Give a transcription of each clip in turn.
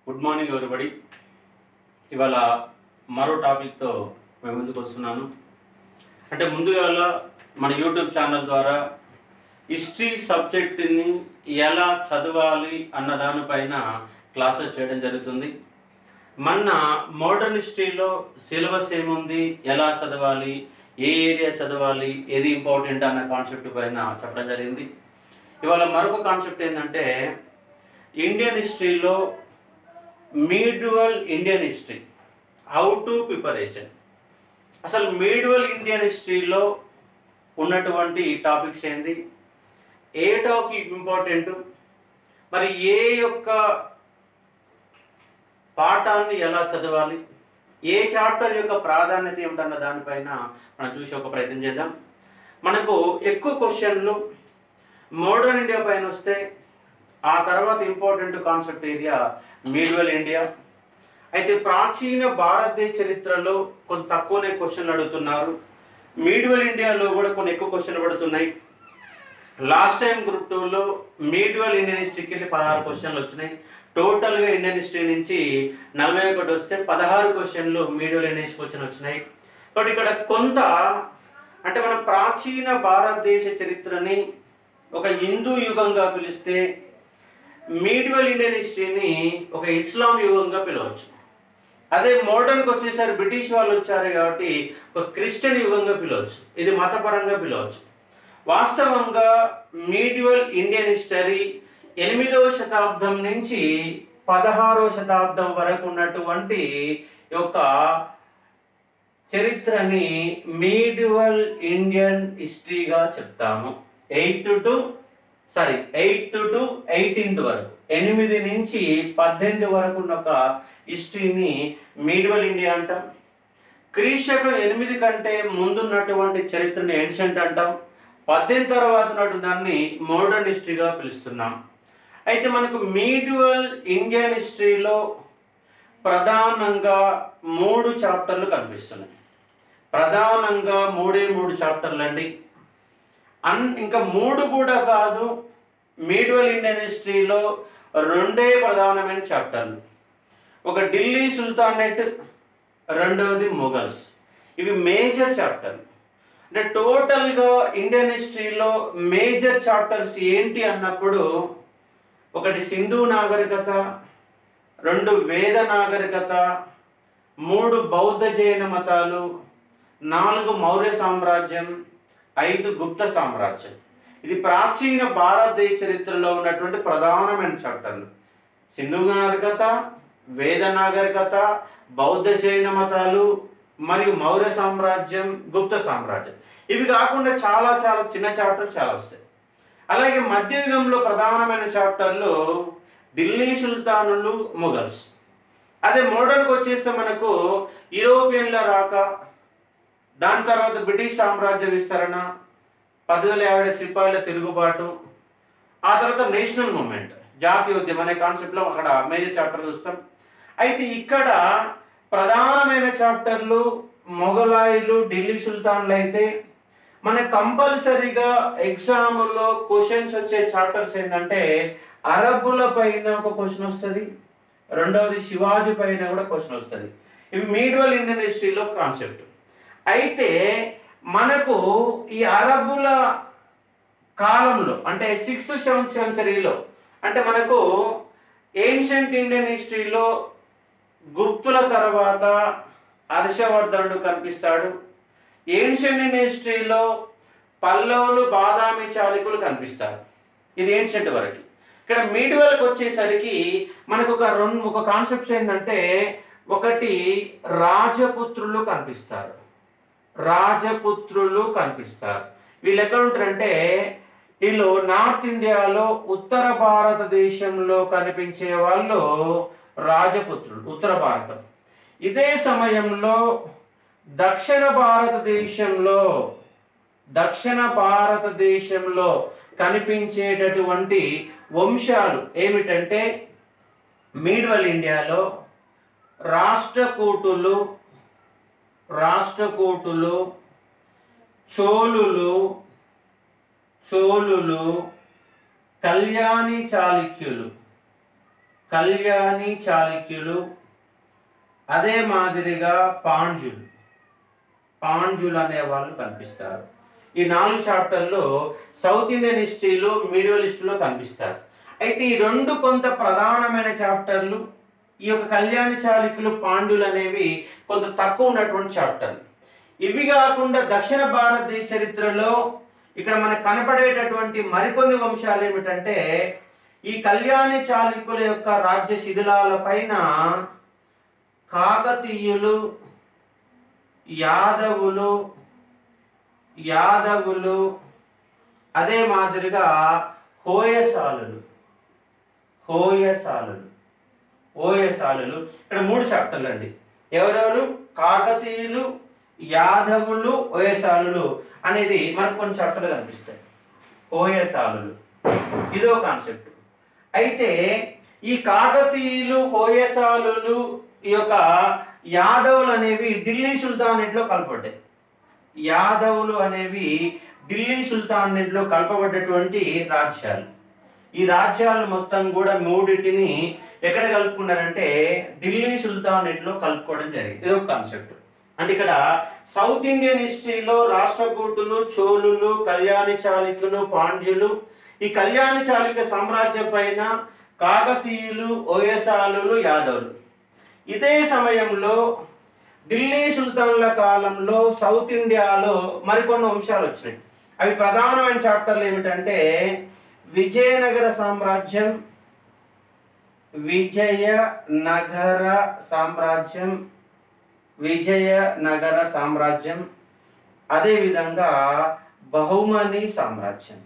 Good morning everybody ఇవాళ మరో టాపిక్తో మేము ముందుకు వస్తున్నాను అంటే ముందుగా మన యూట్యూబ్ ఛానల్ ద్వారా హిస్టరీ సబ్జెక్ట్ని ఎలా చదవాలి అన్న దానిపైన క్లాసెస్ చేయడం జరుగుతుంది మొన్న మోడర్న్ హిస్టరీలో సిలబస్ ఏముంది ఎలా చదవాలి ఏ ఏరియా చదవాలి ఏది ఇంపార్టెంట్ అన్న కాన్సెప్ట్ పైన చెప్పడం జరిగింది ఇవాళ మరొక కాన్సెప్ట్ ఏంటంటే ఇండియన్ హిస్టరీలో medieval Indian history how to preparation అసలు మీడ్యువల్ ఇండియన్ హిస్టరీలో ఉన్నటువంటి టాపిక్స్ ఏంది ఏ టాపిక్ ఇంపార్టెంట్ మరి ఏ యొక్క పాఠాన్ని ఎలా చదవాలి ఏ చాప్టర్ యొక్క ప్రాధాన్యత ఏమిటన్న దానిపైన మనం చూసి ఒక ప్రయత్నం చేద్దాం మనకు ఎక్కువ క్వశ్చన్లు మోడర్న్ ఇండియా పైన వస్తే ఆ తర్వాత important concept area medieval India అయితే ప్రాచీన భారతదేశ చరిత్రలో కొంత తక్కువనే క్వశ్చన్లు అడుగుతున్నారు మీడివల్ ఇండియాలో కూడా కొన్ని ఎక్కువ క్వశ్చన్లు పడుతున్నాయి లాస్ట్ టైం గ్రూప్ టూలో మీడివల్ ఇండియన్ హిస్టరీకి వెళ్ళి పదహారు క్వశ్చన్లు వచ్చినాయి టోటల్గా ఇండియన్ హిస్టరీ నుంచి నలభై ఒకటి వస్తే పదహారు క్వశ్చన్లు మీడివల్ ఇండియన్ హిస్టరీ క్వశ్చన్ వచ్చినాయి కాబట్టి ఇక్కడ కొంత అంటే మన ప్రాచీన భారతదేశ చరిత్రని ఒక హిందూ యుగంగా పిలిస్తే మీడివల్ ఇండియన్ హిస్టరీని ఒక ఇస్లాం యుగంగా పిలవచ్చు అదే మోడర్న్కి వచ్చేసరికి బ్రిటిష్ వాళ్ళు వచ్చారు కాబట్టి ఒక క్రిస్టియన్ యుగంగా పిలవచ్చు ఇది మతపరంగా పిలవచ్చు వాస్తవంగా మీడివల్ ఇండియన్ హిస్టరీ ఎనిమిదవ శతాబ్దం నుంచి పదహారవ శతాబ్దం వరకు ఉన్నటువంటి యొక్క చరిత్రని మీడివల్ ఇండియన్ హిస్టరీగా చెప్తాము eighth to sorry eighth to eighteenth వరకు ఎనిమిది నుంచి పద్దెనిమిది వరకు ఉన్న ఒక హిస్టరీని మీడివల్ ఇండియా అంటాం క్రీశకం ఎనిమిది కంటే ముందున్నటువంటి చరిత్రని ఏన్షంట్ అంటాం పద్దెనిమిది తర్వాత ఉన్నటువంటి దాన్ని మోడర్న్ హిస్టరీగా పిలుస్తున్నాం అయితే మనకు మీడివల్ ఇండియన్ హిస్టరీలో ప్రధానంగా మూడు చాప్టర్లు కనిపిస్తున్నాయి ప్రధానంగా మూడే మూడు చాప్టర్లు అండి అన్ ఇంకా మూడు కూడా కాదు మీడివల్ ఇండియన్ హిస్టరీలో రెండే ప్రధానమైన చాప్టర్లు ఒక ఢిల్లీ సుల్తానేట్ రెండవది మొఘల్స్ ఇవి మేజర్ చాప్టర్లు అంటే టోటల్గా ఇండియన్ హిస్టరీలో మేజర్ చాప్టర్స్ ఏంటి అన్నప్పుడు ఒకటి సింధు నాగరికత రెండు వేద నాగరికత మూడు బౌద్ధ జైన మతాలు నాలుగు మౌర్య సామ్రాజ్యం ఐదు గుప్త సామ్రాజ్యం ఇది ప్రాచీన భారతదేశ చరిత్రలో ఉన్నటువంటి ప్రధానమైన చాప్టర్లు సింధు నాగరికత వేద నాగరికత బౌద్ధ జైన మతాలు మరియు మౌర్య సామ్రాజ్యం గుప్త సామ్రాజ్యం ఇవి కాకుండా చాలా చాలా చిన్న చాప్టర్లు చాలా వస్తాయి అలాగే మధ్యయుగంలో ప్రధానమైన చాప్టర్లు ఢిల్లీ సుల్తానులు మొఘల్స్ అదే మోడర్న్కి వచ్చేస్తే మనకు యూరోపియన్ల రాక దాని తర్వాత బ్రిటిష్ సామ్రాజ్య విస్తరణ పద్దెనిమిది వందల యాభై సిపాయిల తిరుగుబాటు ఆ తర్వాత నేషనల్ మూమెంట్ జాతీయోద్యమం అనే కాన్సెప్ట్లో అక్కడ మేజర్ చాప్టర్ చూస్తాం అయితే ఇక్కడ ప్రధానమైన చాప్టర్లు మొఘలాయిలు ఢిల్లీ సుల్తాన్లు అయితే మన కంపల్సరీగా ఎగ్జామ్లో క్వశ్చన్స్ వచ్చే చాప్టర్స్ ఏంటంటే అరబ్బుల పైన ఒక క్వశ్చన్ వస్తుంది రెండవది శివాజీ పైన కూడా క్వశ్చన్ వస్తుంది ఇవి మీడివల్ ఇండియన్ హిస్టరీలో కాన్సెప్ట్ అయితే మనకు ఈ అరబ్బుల కాలంలో అంటే సిక్స్త్ సెవెంత్ సెంచరీలో అంటే మనకు ఏన్షియంట్ ఇండియన్ హిస్టరీలో గుప్తుల తర్వాత హర్షవర్ధనుడు కనిపిస్తాడు ఏన్షియంట్ ఇండియన్ హిస్టరీలో పల్లవులు బాదామి చాళుక్యులు కనిపిస్తారు ఇది ఏన్షియంట్ వరకు ఇక్కడ మీడివల్కి వచ్చేసరికి మనకు ఒక రెండు ఒక కాన్సెప్ట్స్ ఏంటంటే ఒకటి రాజపుత్రులు కనిపిస్తారు రాజపుత్రులు కనిపిస్తారు వీళ్ళు ఎక్కడ ఉంటారంటే వీళ్ళు నార్త్ ఇండియాలో ఉత్తర భారతదేశంలో కనిపించే వాళ్ళు రాజపుత్రులు ఉత్తర భారతం ఇదే సమయంలో దక్షిణ భారతదేశంలో దక్షిణ భారతదేశంలో కనిపించేటటువంటి వంశాలు ఏమిటంటే మీడ్వల్ ఇండియాలో రాష్ట్రకూటులు రాష్ట్రకూటులు చోళులు చోళులు కళ్యాణి చాళుక్యులు కళ్యాణి చాళుక్యులు అదే మాదిరిగా పాండ్యులు పాండ్యులు అనే వాళ్ళు కనిపిస్తారు ఈ నాలుగు చాప్టర్లు సౌత్ ఇండియన్ హిస్టరీలో మిడిల్ హిస్టరీలో కనిపిస్తారు అయితే ఈ రెండు కొంత ప్రధానమైన చాప్టర్లు ఈ యొక్క కళ్యాణి చాళుక్యులు పాండ్యులు అనేవి కొంత తక్కువ ఉన్నటువంటి చాప్టర్లు ఇవి కాకుండా దక్షిణ భారతదేశ చరిత్రలో ఇక్కడ మనకు కనపడేటటువంటి మరికొన్ని వంశాలు ఏమిటంటే ఈ కళ్యాణి చాళుక్యుల యొక్క రాజ్య శిథిలాల పైన కాకతీయులు యాదవులు యాదవులు అదే మాదిరిగా హోయసాలులు హోయసాలులు ఓయసాలులు ఇక్కడ మూడు చాప్టర్లు అండి ఎవరెవరు కాకతీయులు యాదవులు ఓయసాలులు అనేది మనకు కొన్ని చాప్టర్లు కనిపిస్తాయి ఓయసాలులు ఇదో కాన్సెప్ట్ అయితే ఈ కాకతీయులు హోయసాలులు ఈ యొక్క యాదవులు అనేవి ఢిల్లీ సుల్తానేట్లో కలపడ్డాయి యాదవులు అనేవి ఢిల్లీ సుల్తానేట్లో కలపబడ్డటువంటి రాజ్యాలు ఈ రాజ్యాలు మొత్తం కూడా మూడింటిని ఎక్కడ కలుపుకున్నారంటే ఢిల్లీ సుల్తానేట్లో కలుపుకోవడం జరిగింది ఇది ఒక కాన్సెప్ట్ అంటే ఇక్కడ సౌత్ ఇండియన్ హిస్టరీలో రాష్ట్రకూటులు చోళులు కళ్యాణి చాళుక్యులు పాండ్యులు ఈ కళ్యాణి చాళుక్య సామ్రాజ్యం పైన కాకతీయులు ఓయసాలులు యాదవులు ఇదే సమయంలో ఢిల్లీ సుల్తాన్ల కాలంలో సౌత్ ఇండియాలో మరికొన్ని వంశాలు వచ్చినాయి అవి ప్రధానమైన చాప్టర్లు ఏమిటంటే విజయనగర సామ్రాజ్యం విజయనగర సామ్రాజ్యం విజయనగర సామ్రాజ్యం అదేవిధంగా బహుమని సామ్రాజ్యం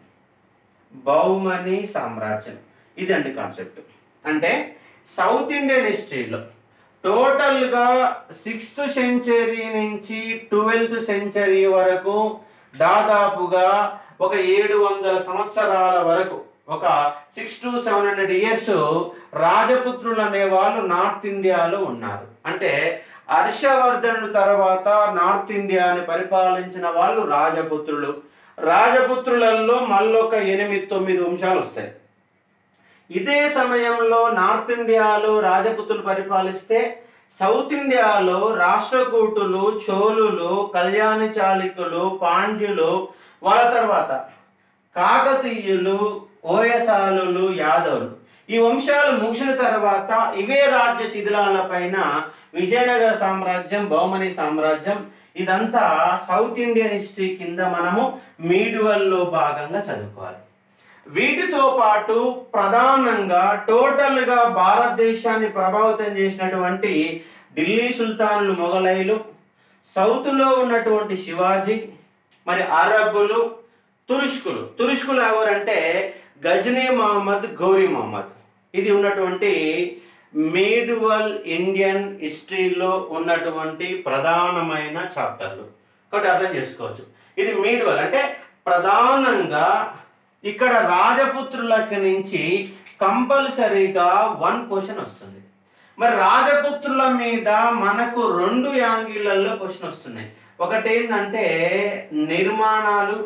బహుమని సామ్రాజ్యం ఇదండి కాన్సెప్ట్ అంటే సౌత్ ఇండియన్ హిస్టరీలో టోటల్గా సిక్స్త్ సెంచరీ నుంచి ట్వెల్త్ సెంచరీ వరకు దాదాపుగా ఒక ఏడు వందల సంవత్సరాల వరకు ఒక six to seven hundred years రాజపుత్రులు అనే వాళ్ళు నార్త్ ఇండియాలో ఉన్నారు అంటే హర్షవర్ధనుడు తర్వాత నార్త్ ఇండియాని పరిపాలించిన వాళ్ళు రాజపుత్రులు రాజపుత్రులలో మళ్ళొక ఎనిమిది తొమ్మిది వంశాలు వస్తాయి ఇదే సమయంలో నార్త్ ఇండియాలో రాజపుత్రులు పరిపాలిస్తే సౌత్ ఇండియాలో రాష్ట్రకూటులు చోళులు కళ్యాణి చాళుక్యులు పాండ్యులు వాళ్ళ తర్వాత కాకతీయులు ఓయసాలులు యాదవులు ఈ వంశాలు ముగిసిన తర్వాత ఇవే రాజ్య శిథిలాల పైన విజయనగర సామ్రాజ్యం బహుమని సామ్రాజ్యం ఇదంతా సౌత్ ఇండియన్ హిస్టరీ కింద మనము మీడువల్లో భాగంగా చదువుకోవాలి వీటితో పాటు ప్రధానంగా టోటల్గా భారతదేశాన్ని ప్రభావితం చేసినటువంటి ఢిల్లీ సుల్తానులు మొఘలైలు సౌత్లో ఉన్నటువంటి శివాజీ మరి అరబ్బులు తురుష్కులు తురుష్కులు ఎవరంటే గజనీ మహమ్మద్ గౌరీ మహమ్మద్ ఇది ఉన్నటువంటి మీడువల్ ఇండియన్ హిస్టరీలో ఉన్నటువంటి ప్రధానమైన చాప్టర్లు కాబట్టి అర్థం చేసుకోవచ్చు ఇది మీడువల్ అంటే ప్రధానంగా ఇక్కడ రాజపుత్రులకి నుంచి కంపల్సరీగా వన్ క్వశ్చన్ వస్తుంది మరి రాజపుత్రుల మీద మనకు రెండు యాంగిళ్లలో క్వశ్చన్ వస్తున్నాయి ఒకటి ఏంటంటే నిర్మాణాలు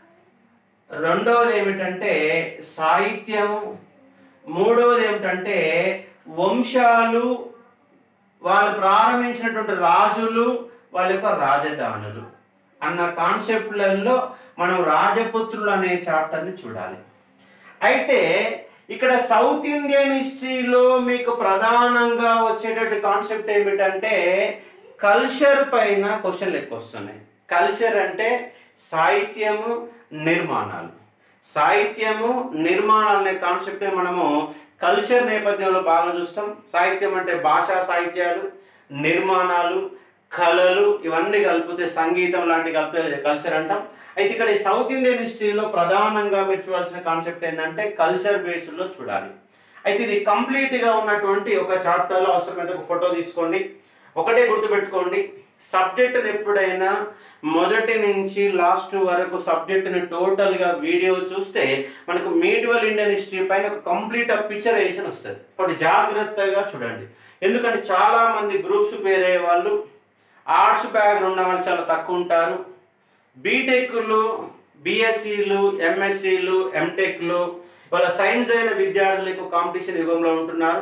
రెండవది ఏమిటంటే సాహిత్యము మూడవది ఏమిటంటే వంశాలు వాళ్ళు ప్రారంభించినటువంటి రాజులు వాళ్ళ యొక్క రాజధానులు అన్న కాన్సెప్ట్లలో మనం రాజపుత్రులు అనే చాప్టర్ని చూడాలి అయితే ఇక్కడ సౌత్ ఇండియన్ హిస్టరీలో మీకు ప్రధానంగా వచ్చేటటువంటి కాన్సెప్ట్ ఏమిటంటే కల్చర్ పైన క్వశ్చన్లు ఎక్కువ వస్తున్నాయి కల్చర్ అంటే సాహిత్యము నిర్మాణాలు సాహిత్యము నిర్మాణాలు అనే కాన్సెప్టే మనము కల్చర్ నేపథ్యంలో బాగా చూస్తాం సాహిత్యం అంటే భాషా సాహిత్యాలు నిర్మాణాలు కళలు ఇవన్నీ కలిపితే సంగీతం లాంటి కలిపే కల్చర్ అంటాం అయితే ఇక్కడ ఈ సౌత్ ఇండియన్ హిస్టరీలో ప్రధానంగా మీరు చూడాల్సిన కాన్సెప్ట్ ఏంటంటే కల్చర్ బేస్డ్లో చూడాలి అయితే ఇది కంప్లీట్గా ఉన్నటువంటి ఒక చాప్టర్లో అవసరమైతే ఒక ఫోటో తీసుకోండి ఒకటే గుర్తుపెట్టుకోండి సబ్జెక్టుని ఎప్పుడైనా మొదటి నుంచి లాస్ట్ వరకు సబ్జెక్టుని టోటల్గా వీడియో చూస్తే మనకు మీడివల్ ఇండియన్ హిస్టరీ పైన ఒక కంప్లీట్ పిక్చరైజేషన్ వస్తుంది కాబట్టి జాగ్రత్తగా చూడండి ఎందుకంటే చాలా మంది గ్రూప్స్ పేరే వాళ్ళు ఆర్ట్స్ బ్యాక్గ్రౌండ్ ఉన్న వాళ్ళు చాలా తక్కువ ఉంటారు బీటెక్లు బిఎస్సీలు ఎంఎస్సీలు ఎంటెక్లు వాళ్ళ సైన్స్ అయిన విద్యార్థులు ఎక్కువ కాంపిటీషన్ యుగంలో ఉంటున్నారు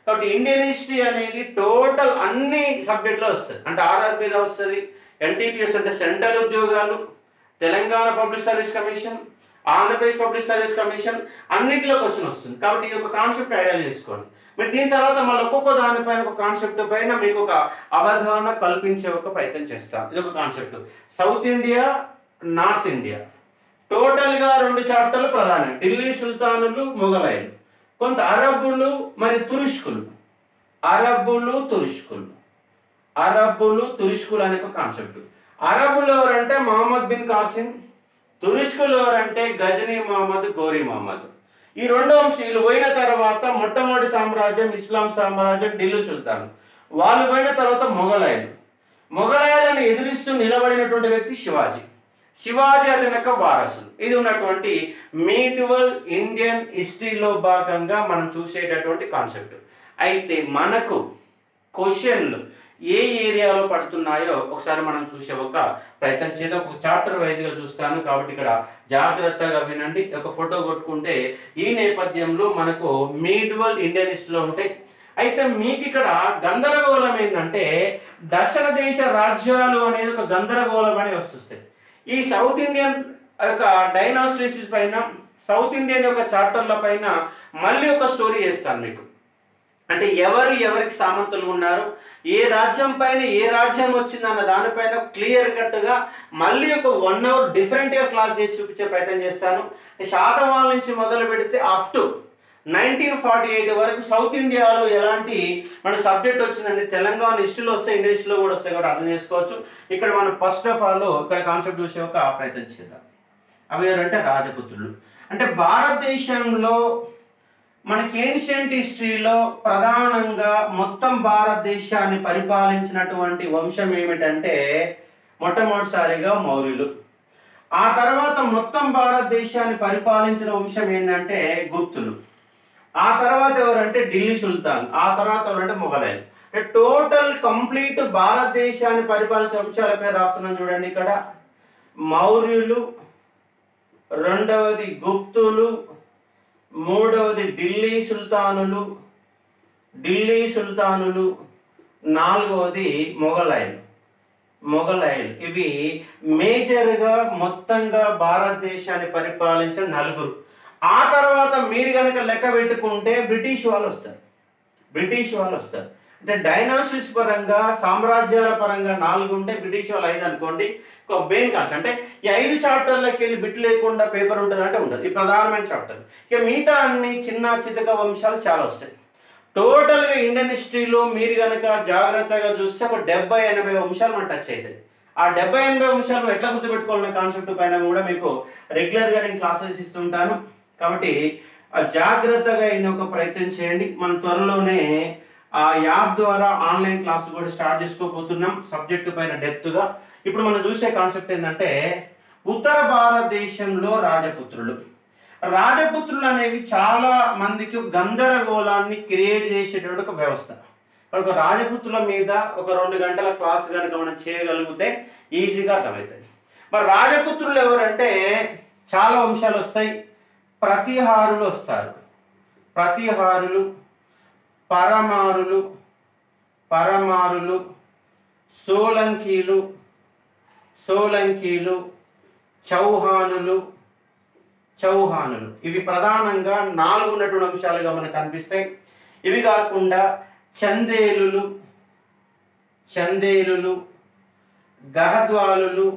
కాబట్టి ఇండియన్ హిస్టరీ అనేది టోటల్ అన్ని సబ్జెక్టులో వస్తుంది అంటే ఆర్ఆర్బీలో వస్తుంది ఎన్టీపీఎస్ అంటే సెంట్రల్ ఉద్యోగాలు Telangana public service commission Andhra Pradesh public service commission అన్నింటిలో క్వశ్చన్ వస్తుంది కాబట్టి ఇది ఒక కాన్సెప్ట్ ఐడియా చేసుకోండి మరి దీని తర్వాత మళ్ళీ ఒక్కొక్క దానిపైన ఒక కాన్సెప్ట్ పైన మీకు ఒక అవగాహన కల్పించే ఒక ప్రయత్నం చేస్తాను ఇది ఒక concept south India north India టోటల్గా రెండు చాప్టర్లు ప్రధానం ఢిల్లీ సుల్తానులు మొఘలాయులు కొంత అరబ్బులు మరి తురుష్కులు అరబ్బులు తురుష్కులు అరబ్బులు తురుష్కులు అనే ఒక కాన్సెప్ట్ అరబ్బులు ఎవరంటే మహమ్మద్ బిన్ కాసిం తురుష్కులు ఎవరంటే గజనీ మహమ్మద్ గోరీ మహమ్మద్ ఈ రెండు వంశీయులు పోయిన తర్వాత మొట్టమొదటి సామ్రాజ్యం ఇస్లాం సామ్రాజ్యం ఢిల్లీ సుల్తాన్ వాళ్ళు పోయిన తర్వాత మొఘలాయులు మొఘలాయులను ఎదిరిస్తూ నిలబడినటువంటి వ్యక్తి శివాజీ శివాజీ అతని యొక్క వారసులు ఇది ఉన్నటువంటి మీటువల్ ఇండియన్ హిస్టరీలో భాగంగా మనం చూసేటటువంటి కాన్సెప్ట్ అయితే మనకు క్వశ్చన్లు ఏ ఏరియాలో పడుతున్నాయో ఒకసారి మనం చూసే ఒక ప్రయత్నం చేద్దాం ఒక చాప్టర్ వైజ్గా చూస్తాను కాబట్టి ఇక్కడ జాగ్రత్తగా వినండి ఒక ఫోటో కొట్టుకుంటే ఈ నేపథ్యంలో మనకు మీడ్వల్ ఇండియన్ హిస్టరీలో ఉంటాయి అయితే మీకు ఇక్కడ గందరగోళం ఏంటంటే దక్షిణ దేశ రాజ్యాలు అనేది ఒక గందరగోళం అనేది వస్తుంది ఈ సౌత్ ఇండియన్ యొక్క డైనాస్టిస్ పైన సౌత్ ఇండియన్ యొక్క చాప్టర్ల పైన మళ్ళీ ఒక స్టోరీ చేస్తాను మీకు అంటే ఎవరు ఎవరికి సామంతులు ఉన్నారు ఏ రాజ్యం పైన ఏ రాజ్యం వచ్చిందన్న దానిపైన క్లియర్ కట్గా మళ్ళీ ఒక వన్ అవర్ డిఫరెంట్గా క్లాస్ చేసి చూపించే ప్రయత్నం చేస్తాను అంటే శాతవాళ్ళ నుంచి మొదలు పెడితే up to nineteen forty eight వరకు సౌత్ ఇండియాలో ఎలాంటి మన సబ్జెక్ట్ వచ్చిందండి తెలంగాణ హిస్టరీలో వస్తే ఇండియన్ హిస్టరీలో కూడా వస్తాయి కూడా అర్థం చేసుకోవచ్చు ఇక్కడ మనం ఫస్ట్ ఆఫ్ ఆల్ ఇక్కడ కాన్సెప్ట్ చూసే ఒక ప్రయత్నం చేద్దాం అవి ఎవరంటే రాజపుత్రులు అంటే భారతదేశంలో మనకి ఏన్షియంట్ హిస్టరీలో ప్రధానంగా మొత్తం భారతదేశాన్ని పరిపాలించినటువంటి వంశం ఏమిటంటే మొట్టమొదటిసారిగా మౌర్యులు ఆ తర్వాత మొత్తం భారతదేశాన్ని పరిపాలించిన వంశం ఏంటంటే గుప్తులు ఆ తర్వాత ఎవరంటే ఢిల్లీ సుల్తాన్ ఆ తర్వాత ఎవరంటే మొఘలాయలు అంటే టోటల్ కంప్లీట్ భారతదేశాన్ని పరిపాలించే వంశాల పేరు రాస్తున్నాను చూడండి ఇక్కడ మౌర్యులు రెండవది గుప్తులు మూడవది ఢిల్లీ సుల్తానులు ఢిల్లీ సుల్తానులు నాలుగవది మొఘలాయలు మొఘలాయలు ఇవి మేజర్గా మొత్తంగా భారతదేశాన్ని పరిపాలించిన నలుగురు ఆ తర్వాత మీరు కనుక లెక్క పెట్టుకుంటే బ్రిటిష్ వాళ్ళు వస్తారు బ్రిటిష్ వాళ్ళు వస్తారు అంటే డైనాసిస్ పరంగా సామ్రాజ్యాల పరంగా నాలుగు ఉంటే బ్రిటిష్ వాళ్ళు ఐదు అనుకోండి ఒక మెయిన్ కాన్సెప్ట్ అంటే ఈ ఐదు చాప్టర్లకి వెళ్ళి బిట్ లేకుండా పేపర్ ఉంటుంది అంటే ఉండదు ఈ ప్రధానమైన చాప్టర్ ఇక మిగతా అన్ని చిన్న చితక వంశాలు చాలా వస్తాయి టోటల్గా ఇండియన్ హిస్టరీలో మీరు కనుక జాగ్రత్తగా చూస్తే ఒక డెబ్బై ఎనభై వంశాలు మనం టచ్ అవుతుంది ఆ డెబ్బై ఎనభై వంశాలు ఎట్లా గుర్తుపెట్టుకోవాలనే కాన్సెప్ట్ పైన కూడా మీకు రెగ్యులర్గా నేను క్లాసెస్ ఇస్తుంటాను కాబట్టి ఆ జాగ్రత్తగా అయిన ఒక ప్రయత్నం చేయండి మనం త్వరలోనే ఆ యాప్ ద్వారా ఆన్లైన్ క్లాస్ కూడా స్టార్ట్ చేసుకోబోతున్నాం సబ్జెక్టు పైన డెప్త్గా ఇప్పుడు మనం చూసే కాన్సెప్ట్ ఏంటంటే ఉత్తర భారతదేశంలో రాజపుత్రులు రాజపుత్రులు అనేవి చాలా మందికి గందరగోళాన్ని క్రియేట్ చేసేటువంటి ఒక వ్యవస్థ ఇక్కడ ఒక రాజపుత్రుల మీద ఒక రెండు గంటల క్లాస్ కనుక మనం చేయగలిగితే ఈజీగా అర్థమవుతుంది మరి రాజపుత్రులు ఎవరంటే చాలా వంశాలు వస్తాయి ప్రతిహారులు వస్తారు ప్రతిహారులు పరమారులు పరమారులు సోలంకీలు సోలంకీలు చౌహానులు చౌహానులు ఇవి ప్రధానంగా నాలుగు ఉన్నటువంటి అంశాలుగా మనకు కనిపిస్తాయి ఇవి కాకుండా చందేలులు చందేలులు గహద్వాలులు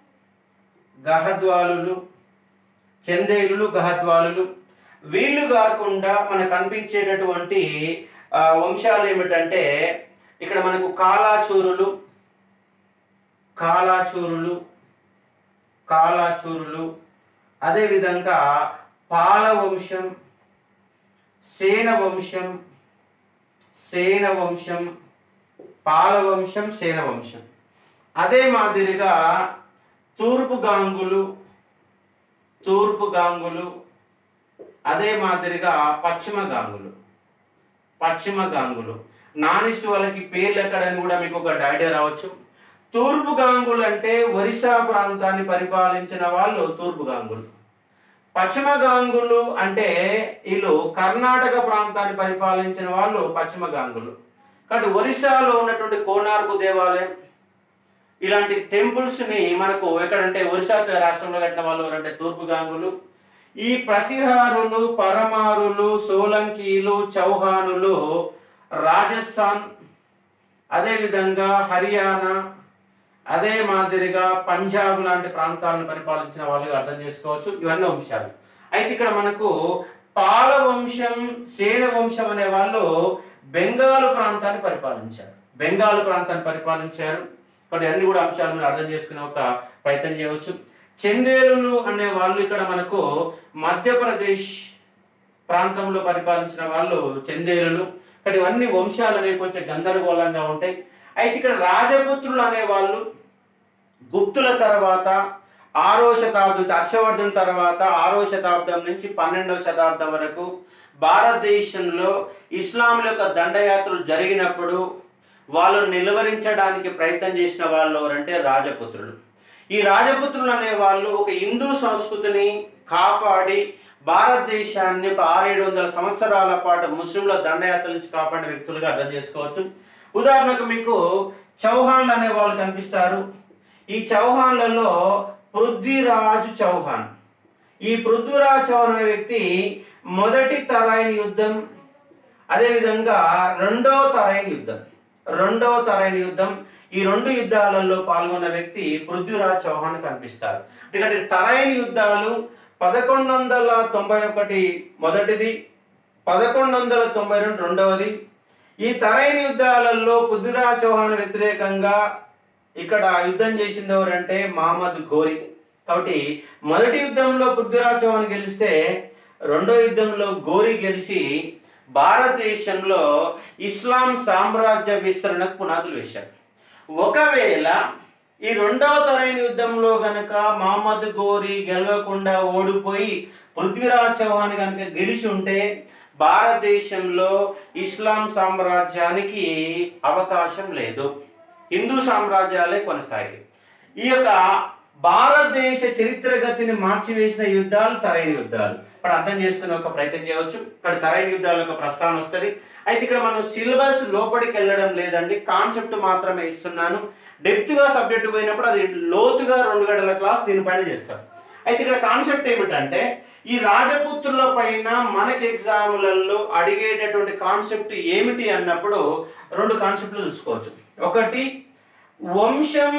గహద్వాలులు చందేలులు గహద్వాలులు వీళ్ళు కాకుండా మనకు కనిపించేటటువంటి ఆ, వంశాలు ఏమిటంటే ఇక్కడ మనకు కాలాచూరులు కాలాచూరులు కాలాచూరులు అదేవిధంగా పాల వంశం సేన వంశం సేన వంశం పాల వంశం సేన వంశం అదే మాదిరిగా తూర్పు గాంగులు తూర్పు గాంగులు అదే మాదిరిగా పశ్చిమ గాంగులు పశ్చిమ గాంగులు నానిస్ట్ వాళ్ళకి పేర్లు ఎక్కడని కూడా మీకు ఒక ఐడియా రావచ్చు తూర్పు గాంగులు అంటే ఒరిస్సా ప్రాంతాన్ని పరిపాలించిన వాళ్ళు తూర్పు గాంగులు పశ్చిమ గాంగులు అంటే వీళ్ళు కర్ణాటక ప్రాంతాన్ని పరిపాలించిన వాళ్ళు పశ్చిమ గాంగులు కాబట్టి ఒరిస్సాలో ఉన్నటువంటి కోనార్కు దేవాలయం ఇలాంటి టెంపుల్స్ ని మనకు ఎక్కడంటే ఒరిస్సా రాష్ట్రంలో కట్టిన వాళ్ళు ఎవరంటే తూర్పు గాంగులు ఈ ప్రతిహారులు పరమారులు సోలంకీలు చౌహానులు రాజస్థాన్ అదేవిధంగా హర్యానా అదే మాదిరిగా పంజాబ్ లాంటి ప్రాంతాలను పరిపాలించిన వాళ్ళుగా అర్థం చేసుకోవచ్చు ఇవన్నీ వంశాలు అయితే ఇక్కడ మనకు పాల వంశం సేన వంశం అనే వాళ్ళు బెంగాల్ ప్రాంతాన్ని పరిపాలించారు బెంగాల్ ప్రాంతాన్ని పరిపాలించారు కాబట్టి అన్ని కూడా అంశాలు మీరు అర్థం చేసుకునే ఒక ప్రయత్నం చేయవచ్చు చందేలులు అనే వాళ్ళు ఇక్కడ మనకు మధ్యప్రదేశ్ ప్రాంతంలో పరిపాలించిన వాళ్ళు చందేలులు ఇక్కడ ఇవన్నీ వంశాలు అనేవి కొంచెం గందరగోళంగా ఉంటాయి అయితే ఇక్కడ రాజపుత్రులు అనే వాళ్ళు గుప్తుల తర్వాత ఆరో శతాబ్దం హర్షవర్ధన్ తర్వాత ఆరో శతాబ్దం నుంచి పన్నెండవ శతాబ్దం వరకు భారతదేశంలో ఇస్లాం యొక్క దండయాత్రలు జరిగినప్పుడు వాళ్ళను నిలువరించడానికి ప్రయత్నం చేసిన వాళ్ళు ఎవరంటే రాజపుత్రులు ఈ రాజపుత్రులు అనే వాళ్ళు ఒక హిందూ సంస్కృతిని కాపాడి భారతదేశాన్ని ఒక ఆరేడు వందల సంవత్సరాల పాటు ముస్లింల దండయాత్ర నుంచి కాపాడిన వ్యక్తులుగా అర్థం చేసుకోవచ్చు ఉదాహరణకు మీకు చౌహాన్లు అనే వాళ్ళు కనిపిస్తారు ఈ చౌహాన్లలో పృథ్వీరాజు చౌహాన్ ఈ పృథ్వీరాజ్ చౌహాన్ అనే వ్యక్తి మొదటి తరైన యుద్ధం అదేవిధంగా రెండో తరైన యుద్ధం రెండో తరైన యుద్ధం ఈ రెండు యుద్ధాలలో పాల్గొన్న వ్యక్తి పృథ్వీరాజ్ చౌహాన్ కనిపిస్తారు ఎందుకంటే తరైన యుద్ధాలు పదకొండు వందల తొంభై ఒకటి మొదటిది పదకొండు వందల తొంభై రెండు రెండవది ఈ తరైన యుద్ధాలలో పృథ్వీరాజ్ చౌహాన్ వ్యతిరేకంగా ఇక్కడ యుద్ధం చేసింది ఎవరంటే మహమ్మద్ ఘోరి కాబట్టి మొదటి యుద్ధంలో పృథ్వీరాజ్ చౌహాన్ గెలిస్తే రెండో యుద్ధంలో గోరి గెలిచి భారతదేశంలో ఇస్లాం సామ్రాజ్య విస్తరణకు పునాదులు వేశారు ఒకవేళ ఈ రెండవ తరైన యుద్ధంలో గనక మహమ్మద్ గోరి గెలవకుండా ఓడిపోయి పృథ్వీరాజ్ చౌహాన్ కనుక గెలిచి ఉంటే భారతదేశంలో ఇస్లాం సామ్రాజ్యానికి అవకాశం లేదు హిందూ సామ్రాజ్యాలే కొనసాగాయి ఈ యొక్క భారతదేశ చరిత్ర గతిని మార్చివేసిన యుద్ధాలు తరైన యుద్ధాలు ఇప్పుడు అర్థం చేసుకునే ఒక ప్రయత్నం చేయవచ్చు ఇక్కడ తరైన యుద్ధాల యొక్క ప్రస్థానం వస్తుంది అయితే ఇక్కడ మనం సిలబస్ లోపలికి వెళ్ళడం లేదండి కాన్సెప్ట్ మాత్రమే ఇస్తున్నాను డెప్త్గా సబ్జెక్ట్ పోయినప్పుడు అది లోతుగా రెండు గంటల క్లాస్ దీనిపైన చేస్తాం అయితే ఇక్కడ కాన్సెప్ట్ ఏమిటంటే ఈ రాజపుత్రుల పైన మనకి ఎగ్జాములలో అడిగేటటువంటి కాన్సెప్ట్ ఏమిటి అన్నప్పుడు రెండు కాన్సెప్ట్లు చూసుకోవచ్చు ఒకటి వంశం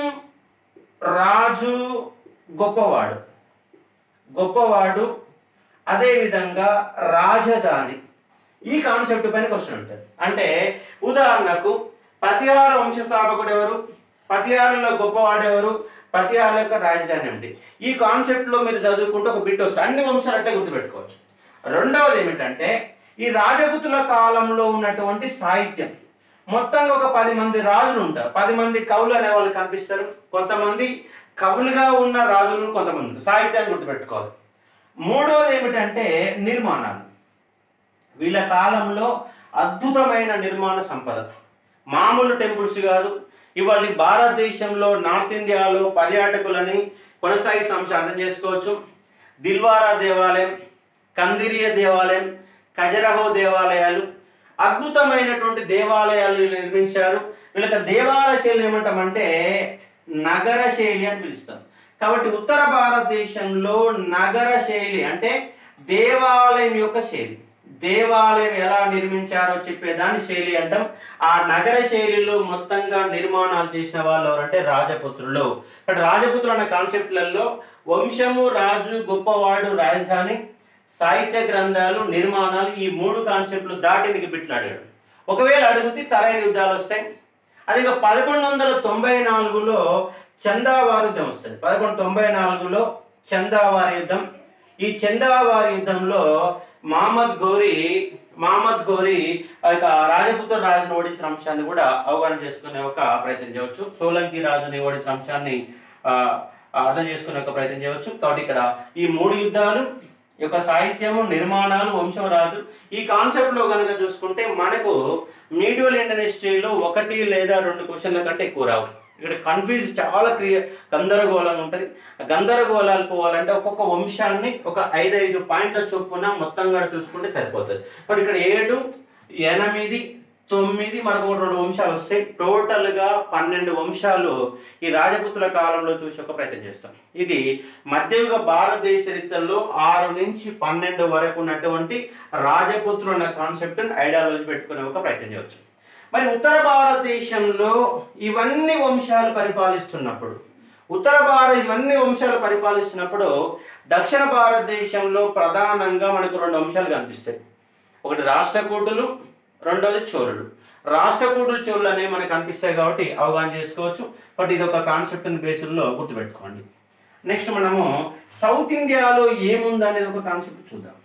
రాజు గొప్పవాడు గొప్పవాడు అదేవిధంగా రాజధాని ఈ కాన్సెప్ట్ పైన క్వశ్చన్ ఉంటుంది అంటే ఉదాహరణకు ప్రతిహార వంశస్థాపకుడు ఎవరు ప్రతిహారంలో గొప్పవాడు ఎవరు ప్రతిహార యొక్క రాజధాని ఏమిటి ఈ కాన్సెప్ట్లో మీరు చదువుకుంటే ఒక బిట్ వస్తుంది అన్ని వంశాలు అంటే గుర్తుపెట్టుకోవచ్చు రెండవది ఏమిటంటే ఈ రాజపుతుల కాలంలో ఉన్నటువంటి సాహిత్యం మొత్తంగా ఒక పది మంది రాజులు ఉంటారు పది మంది కవులు అనే వాళ్ళు కనిపిస్తారు కొంతమంది కవులుగా ఉన్న రాజులు కొంతమంది ఉంటారు. సాహిత్యాన్ని గుర్తుపెట్టుకోవాలి మూడవది ఏమిటంటే నిర్మాణాలు వీళ్ళ కాలంలో అద్భుతమైన నిర్మాణ సంపద మామూలు టెంపుల్స్ కాదు ఇవాళ భారతదేశంలో నార్త్ ఇండియాలో పర్యాటకులని కొనసాగిస్తున్న అంశం అర్థం చేసుకోవచ్చు దిల్వారా దేవాలయం కందిరియ దేవాలయం ఖజరహో దేవాలయాలు అద్భుతమైనటువంటి దేవాలయాలు వీళ్ళు నిర్మించారు వీళ్ళకి దేవాలయ శైలి ఏమంటామంటే నగర శైలి అని పిలుస్తాం కాబట్టి ఉత్తర భారతదేశంలో నగర శైలి అంటే దేవాలయం యొక్క శైలి దేవాలయం ఎలా నిర్మించారో చెప్పేదాన్ని శైలి అంటాం ఆ నగర శైలిలో మొత్తంగా నిర్మాణాలు చేసిన వాళ్ళు ఎవరంటే రాజపుత్రులు ఇక్కడ రాజపుత్రులు అనే కాన్సెప్ట్లలో వంశము రాజు గొప్పవాడు రాజధాని సాహిత్య గ్రంథాలు నిర్మాణాలు ఈ మూడు కాన్సెప్ట్లు దాటి నీకు బిట్లాడాడు ఒకవేళ అడిగితే తరైన యుద్ధాలు వస్తాయి అది ఇక పదకొండు వందల తొంభై నాలుగులో చందావారి యుద్ధం వస్తుంది పదకొండు తొంభై నాలుగులో చందావారి యుద్ధం ఈ చందావారి యుద్ధంలో మహమ్మద్ గోరి మహమ్మద్ గోరి ఆ యొక్క రాజపుత్ర రాజును ఓడించిన అంశాన్ని కూడా అవగాహన చేసుకునే ఒక ప్రయత్నం చేయవచ్చు సోలంకి రాజుని ఓడించిన అంశాన్ని ఆ, అర్థం చేసుకునే ఒక ప్రయత్నం చేయవచ్చు కాబట్టి ఇక్కడ ఈ మూడు యుద్ధాలు ఈ యొక్క సాహిత్యము నిర్మాణాలు వంశం రాజు ఈ కాన్సెప్ట్ లో కనుక చూసుకుంటే మనకు మీడియల్ ఇండస్ట్రీలో ఒకటి లేదా రెండు క్వశ్చన్ల కంటే ఎక్కువ రావు ఇక్కడ కన్ఫ్యూజ్ చాలా క్రియ గందరగోళంగా ఉంటుంది ఆ గందరగోళాలు పోవాలంటే ఒక్కొక్క వంశాన్ని ఒక ఐదు ఐదు పాయింట్ల చొప్పున మొత్తం కూడా చూసుకుంటే సరిపోతుంది బట్ ఇక్కడ ఏడు ఎనిమిది తొమ్మిది మరొక రెండు వంశాలు వస్తాయి టోటల్గా పన్నెండు వంశాలు ఈ రాజపుత్రుల కాలంలో చూసి ఒక ప్రయత్నం చేస్తాం ఇది మధ్యయుగ భారతదేశ చరిత్రలో ఆరు నుంచి పన్నెండు వరకు ఉన్నటువంటి రాజపుత్రులు అన్న కాన్సెప్ట్ ఐడియాలజీ పెట్టుకునే ఒక ప్రయత్నం చేయవచ్చు మరి ఉత్తర భారతదేశంలో ఇవన్నీ వంశాలు పరిపాలిస్తున్నప్పుడు ఉత్తర భారత ఇవన్నీ వంశాలు పరిపాలిస్తున్నప్పుడు దక్షిణ భారతదేశంలో ప్రధానంగా మనకు రెండు వంశాలు కనిపిస్తాయి ఒకటి రాష్ట్రకూటులు రెండోది చోళులు రాష్ట్రకూటులు చోళులు అనేవి మనకు కనిపిస్తాయి కాబట్టి అవగాహన చేసుకోవచ్చు బట్ ఇది ఒక కాన్సెప్ట్ బేసుల్లో గుర్తుపెట్టుకోండి నెక్స్ట్ మనము సౌత్ ఇండియాలో ఏముంది అనేది ఒక కాన్సెప్ట్ చూద్దాం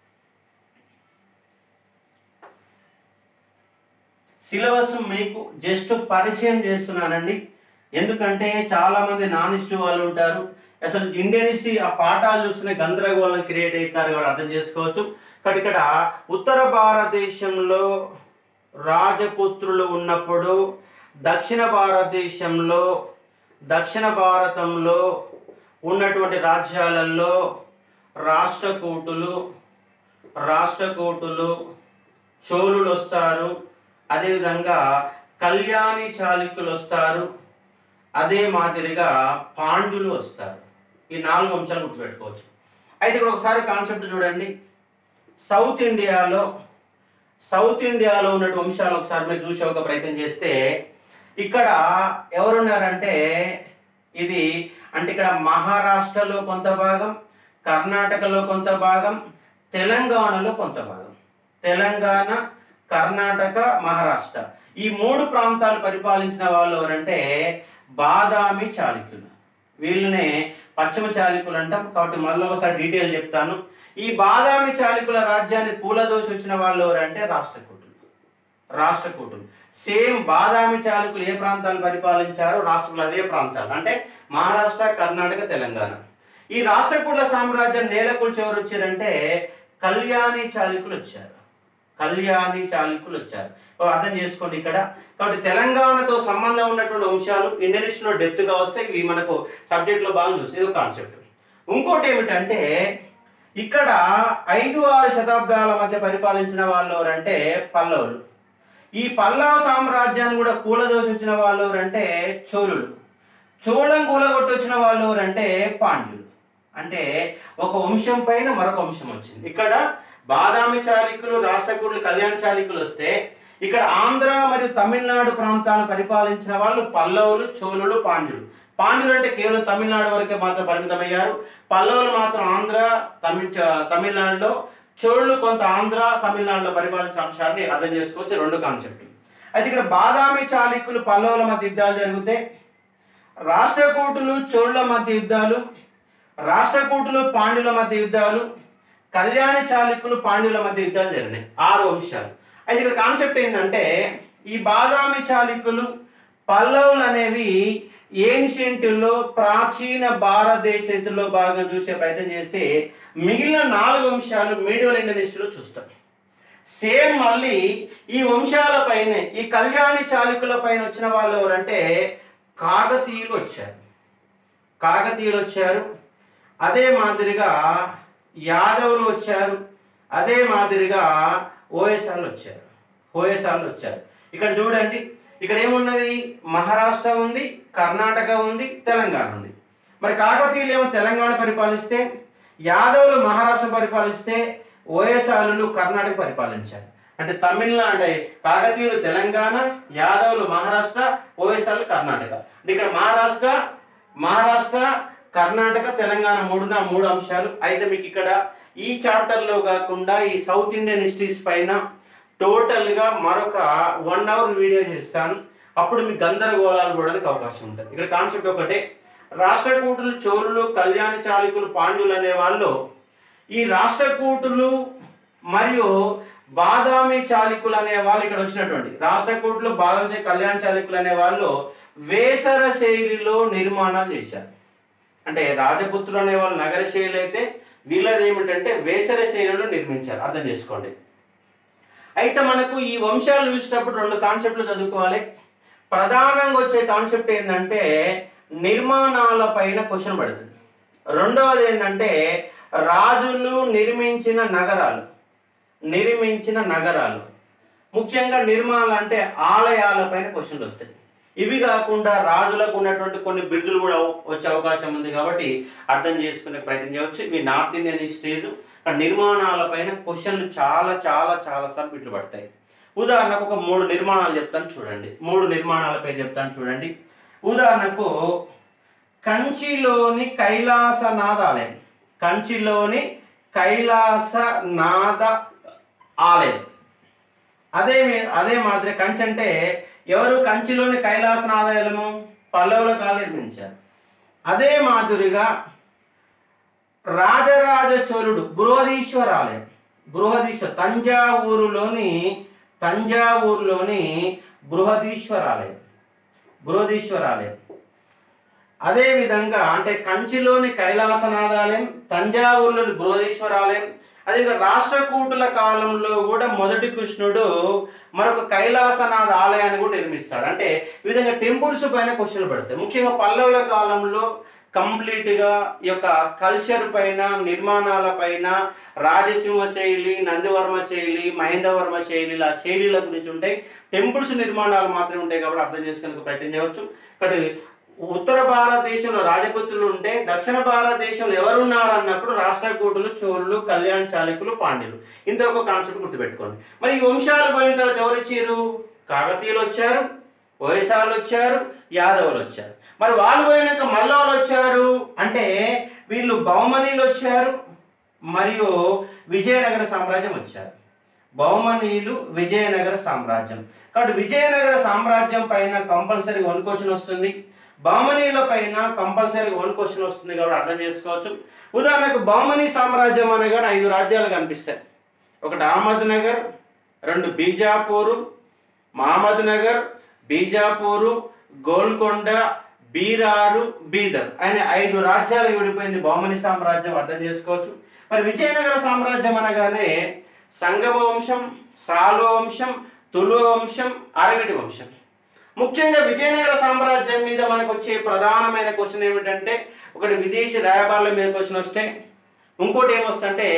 సిలబస్ మీకు జస్ట్ పరిచయం చేస్తున్నానండి ఎందుకంటే చాలా మంది నాన్ హిస్టరీ వాళ్ళు ఉంటారు అసలు ఇండియన్ హిస్టరీ ఆ పాఠాలు చూస్తేనే గందరగోళం క్రియేట్ అవుతారు కూడా అర్థం చేసుకోవచ్చు కాబట్టి ఇక్కడ ఉత్తర భారతదేశంలో రాజపుత్రులు ఉన్నప్పుడు దక్షిణ భారతదేశంలో దక్షిణ భారతంలో ఉన్నటువంటి రాజ్యాలలో రాష్ట్రకూటులు రాష్ట్రకూటులు చోళులు వస్తారు అదేవిధంగా కళ్యాణి చాళుక్యులు వస్తారు అదే మాదిరిగా పాండ్యులు వస్తారు ఈ నాలుగు అంశాలు గుర్తుపెట్టుకోవచ్చు అయితే ఇక్కడ ఒకసారి కాన్సెప్ట్ చూడండి సౌత్ ఇండియాలో సౌత్ ఇండియాలో ఉన్నటువంటి వంశాలు ఒకసారి మీరు చూసే ఒక ప్రయత్నం చేస్తే ఇక్కడ ఎవరున్నారంటే ఇది అంటే ఇక్కడ మహారాష్ట్రలో కొంత భాగం కర్ణాటకలో కొంత భాగం తెలంగాణలో కొంత భాగం తెలంగాణ కర్ణాటక మహారాష్ట్ర ఈ మూడు ప్రాంతాలు పరిపాలించిన వాళ్ళు ఎవరంటే బాదామి చాళుక్యులు వీళ్ళనే పశ్చిమ చాళుక్యులు అంటాం కాబట్టి మళ్ళీ ఒకసారి డీటెయిల్ చెప్తాను ఈ బాదామి చాళుక్యుల రాజ్యాన్ని పూలదోసి వచ్చిన వాళ్ళు ఎవరంటే రాష్ట్రకూటులు రాష్ట్రకూటులు సేమ్ బాదామి చాళుక్యులు ఏ ప్రాంతాలు పరిపాలించారో రాష్ట్రాలు అదే ప్రాంతాలు అంటే మహారాష్ట్ర కర్ణాటక తెలంగాణ ఈ రాష్ట్రకూట్ల సామ్రాజ్యం నేలకూల్చి ఎవరు వచ్చారంటే కళ్యాణి చాళుక్యులు వచ్చారు కళ్యాణి చాళుక్యులు వచ్చారు ఓ అర్థం చేసుకోండి ఇక్కడ కాబట్టి తెలంగాణతో సంబంధం ఉన్నటువంటి అంశాలు ఇండోనేషియాలో డెప్త్గా వస్తే ఇవి మనకు సబ్జెక్ట్లో బాగా చూస్తే ఇది కాన్సెప్ట్ ఇంకోటి ఏమిటంటే ఇక్కడ ఐదు ఆరు శతాబ్దాల మధ్య పరిపాలించిన వాళ్ళు ఎవరంటే పల్లవులు ఈ పల్లవ సామ్రాజ్యాన్ని కూడా కూలదోసి వచ్చిన వాళ్ళు ఎవరంటే చోళులు చోళం కూలగొట్టి వచ్చిన వాళ్ళు ఎవరంటే పాండ్యులు అంటే ఒక వంశం పైన మరొక వంశం వచ్చింది ఇక్కడ బాదామి చాళుక్యులు రాష్ట్రకూటులు కళ్యాణ చాళుక్యులు వస్తే ఇక్కడ ఆంధ్ర మరియు తమిళనాడు ప్రాంతాలను పరిపాలించిన వాళ్ళు పల్లవులు చోళులు పాండ్యులు పాండ్యులు అంటే కేవలం తమిళనాడు వరకే మాత్రం పరిమితమయ్యారు పల్లవులు మాత్రం ఆంధ్ర తమిళ తమిళనాడులో చోళులు కొంత ఆంధ్ర తమిళనాడులో పరిపాలించిన అంశాన్ని అర్థం చేసుకోవచ్చు రెండు కాన్సెప్ట్ అయితే ఇక్కడ బాదామి చాళుక్యులు పల్లవుల మధ్య యుద్ధాలు జరిగితే రాష్ట్రకూటులు చోళుల మధ్య యుద్ధాలు రాష్ట్రకూటులు పాండ్యుల మధ్య యుద్ధాలు కళ్యాణి చాళుక్యులు పాండ్యుల మధ్య యుద్ధాలు జరిగినాయి ఆరు వంశాలు అయితే ఇక్కడ కాన్సెప్ట్ ఏంటంటే ఈ బాదామి చాళుక్యులు పల్లవులు అనేవి ఏన్షియంట్లో ప్రాచీన భారతదేశ చరిత్రలో భాగంగా చూసే ప్రయత్నం చేస్తే మిగిలిన నాలుగు వంశాలు మీడియల్ ఇండోనేషియాలో చూస్తాం సేమ్ మళ్ళీ ఈ వంశాల పైన ఈ కళ్యాణి చాళుక్యుల పైన వచ్చిన వాళ్ళు ఎవరంటే కాకతీయులు వచ్చారు కాకతీయులు వచ్చారు అదే మాదిరిగా యాదవులు వచ్చారు అదే మాదిరిగా ఓఎస్ఆర్లు వచ్చారు ఓఎస్ఆర్లు వచ్చారు ఇక్కడ చూడండి ఇక్కడ ఏమున్నది మహారాష్ట్ర ఉంది కర్ణాటక ఉంది తెలంగాణ ఉంది మరి కాకతీయులు ఏమో తెలంగాణ పరిపాలిస్తే యాదవులు మహారాష్ట్ర పరిపాలిస్తే ఓఎస్ఆర్లు కర్ణాటక పరిపాలించారు అంటే తమిళనాడు అంటే కాకతీయులు తెలంగాణ యాదవులు మహారాష్ట్ర ఓఎస్ఆర్లు కర్ణాటక అంటే ఇక్కడ మహారాష్ట్ర మహారాష్ట్ర కర్ణాటక తెలంగాణ మూడున మూడు అంశాలు అయితే మీకు ఇక్కడ ఈ చాప్టర్లో కాకుండా ఈ సౌత్ ఇండియన్ హిస్టరీస్ పైన టోటల్గా మరొక వన్ అవర్ వీడియో చేస్తాను అప్పుడు మీకు గందరగోళాలు పోవడానికి అవకాశం ఉంటుంది ఇక్కడ కాన్సెప్ట్ ఒకటే రాష్ట్రకూటులు చోళులు కళ్యాణి చాళుక్యులు పాండ్యులు అనే వాళ్ళు ఈ రాష్ట్రకూటులు మరియు బాదామి చాళుక్యులు అనే వాళ్ళు ఇక్కడ వచ్చినటువంటి రాష్ట్రకూటులు బాదామి కళ్యాణ చాళుక్యులు అనే వాళ్ళు వేసర శైలిలో నిర్మాణాలు చేశారు అంటే రాజపుత్రులు అనే వాళ్ళు నగర శైలి అయితే వీళ్ళది ఏమిటంటే వేసర శైలిలో నిర్మించారు అర్థం చేసుకోండి అయితే మనకు ఈ వంశాలు చూసేటప్పుడు రెండు కాన్సెప్ట్లు చదువుకోవాలి ప్రధానంగా వచ్చే కాన్సెప్ట్ ఏంటంటే నిర్మాణాల పైన క్వశ్చన్ పడుతుంది రెండవది ఏంటంటే రాజులు నిర్మించిన నగరాలు నిర్మించిన నగరాలు ముఖ్యంగా నిర్మాణాలు అంటే ఆలయాలపైన క్వశ్చన్లు వస్తాయి ఇవి కాకుండా రాజులకు ఉన్నటువంటి కొన్ని బిరుదులు కూడా వచ్చే అవకాశం ఉంది కాబట్టి అర్థం చేసుకునే ప్రయత్నం చేయవచ్చు ఇవి నార్త్ ఇండియన్ స్టేజ్ నిర్మాణాలపైన క్వశ్చన్లు చాలా చాలా చాలా సార్లు బిట్లు పడతాయి ఉదాహరణకు ఒక మూడు నిర్మాణాలు చెప్తాను చూడండి మూడు నిర్మాణాల పేరు చెప్తాను చూడండి ఉదాహరణకు కంచిలోని కైలాసనాథ ఆలయం కంచిలోని కైలాసనాథ ఆలయం అదే మీ- అదే మాదిరి కంచి అంటే ఎవరు కంచిలోని కైలాసనాథాలయము పల్లవుల కాలం నిర్మించారు అదే మాదిరిగా రాజరాజ చోళుడు బృహదీశ్వర ఆలయం బృహదీశ్వర తంజావూరులోని తంజావూరులోని బృహదీశ్వర ఆలయం బృహదీశ్వర ఆలయం అదే విధంగా అంటే కంచిలోని కైలాసనాథాలయం తంజావూరులోని బృహదీశ్వర ఆలయం అదే రాష్ట్రకూటుల కాలంలో కూడా మొదటి కృష్ణుడు మరొక కైలాసనాథ ఆలయాన్ని కూడా నిర్మిస్తాడు అంటే ఈ విధంగా టెంపుల్స్ పైన క్వశ్చన్లు పడతాయి ముఖ్యంగా పల్లవుల కాలంలో కంప్లీట్గా ఈ యొక్క కల్చర్ పైన నిర్మాణాల పైన రాజసింహ శైలి నందివర్మ శైలి మహేంద్రవర్మ శైలి ఇలా శైలిల గురించి ఉంటాయి టెంపుల్స్ నిర్మాణాలు మాత్రమే ఉంటాయి కాబట్టి అర్థం చేసుకునే ప్రయత్నం చేయవచ్చు కాబట్టి ఉత్తర భారతదేశంలో రాజపుత్రులు ఉంటే దక్షిణ భారతదేశంలో ఎవరున్నారు అన్నప్పుడు రాష్ట్రకూటులు చోళులు కళ్యాణ్ చాళుక్యులు పాండ్యులు ఇంత ఒక కాన్సెప్ట్ గుర్తుపెట్టుకోండి మరి ఈ వంశాలు పోయిన తర్వాత ఎవరు వచ్చారు కాకతీయులు వచ్చారు వైశాలు వచ్చారు యాదవులు వచ్చారు మరి వాళ్ళు పోయినాక మళ్ళీ వాళ్ళు వచ్చారు అంటే వీళ్ళు బహుమనీలు వచ్చారు మరియు విజయనగర సామ్రాజ్యం వచ్చారు బహుమనీయులు విజయనగర సామ్రాజ్యం కాబట్టి విజయనగర సామ్రాజ్యం పైన కంపల్సరీ వన్ క్వశ్చన్ వస్తుంది బహుమనీయుల పైన కంపల్సరీ వన్ క్వశ్చన్ వస్తుంది కాబట్టి అర్థం చేసుకోవచ్చు ఉదాహరణకు బహుమనీ సామ్రాజ్యం అనగానే ఐదు రాజ్యాలు కనిపిస్తాయి ఒకటి అహ్మద్ నగర్ రెండు బీజాపూరు మహమ్మద్ నగర్ బీజాపూరు గోల్కొండ బీరారు బీదర్ అనే ఐదు రాజ్యాలు విడిపోయింది బహుమని సామ్రాజ్యం అర్థం చేసుకోవచ్చు మరి విజయనగర సామ్రాజ్యం అనగానే సంగమ వంశం సాలు వంశం తులు వంశం అరవిడి వంశం ముఖ్యంగా విజయనగర సామ్రాజ్యం మీద మనకు వచ్చే ప్రధానమైన క్వశ్చన్ ఏమిటంటే ఒకటి విదేశీ రాయబారుల మీద క్వశ్చన్ వస్తే ఇంకోటి ఏమొస్తుందంటే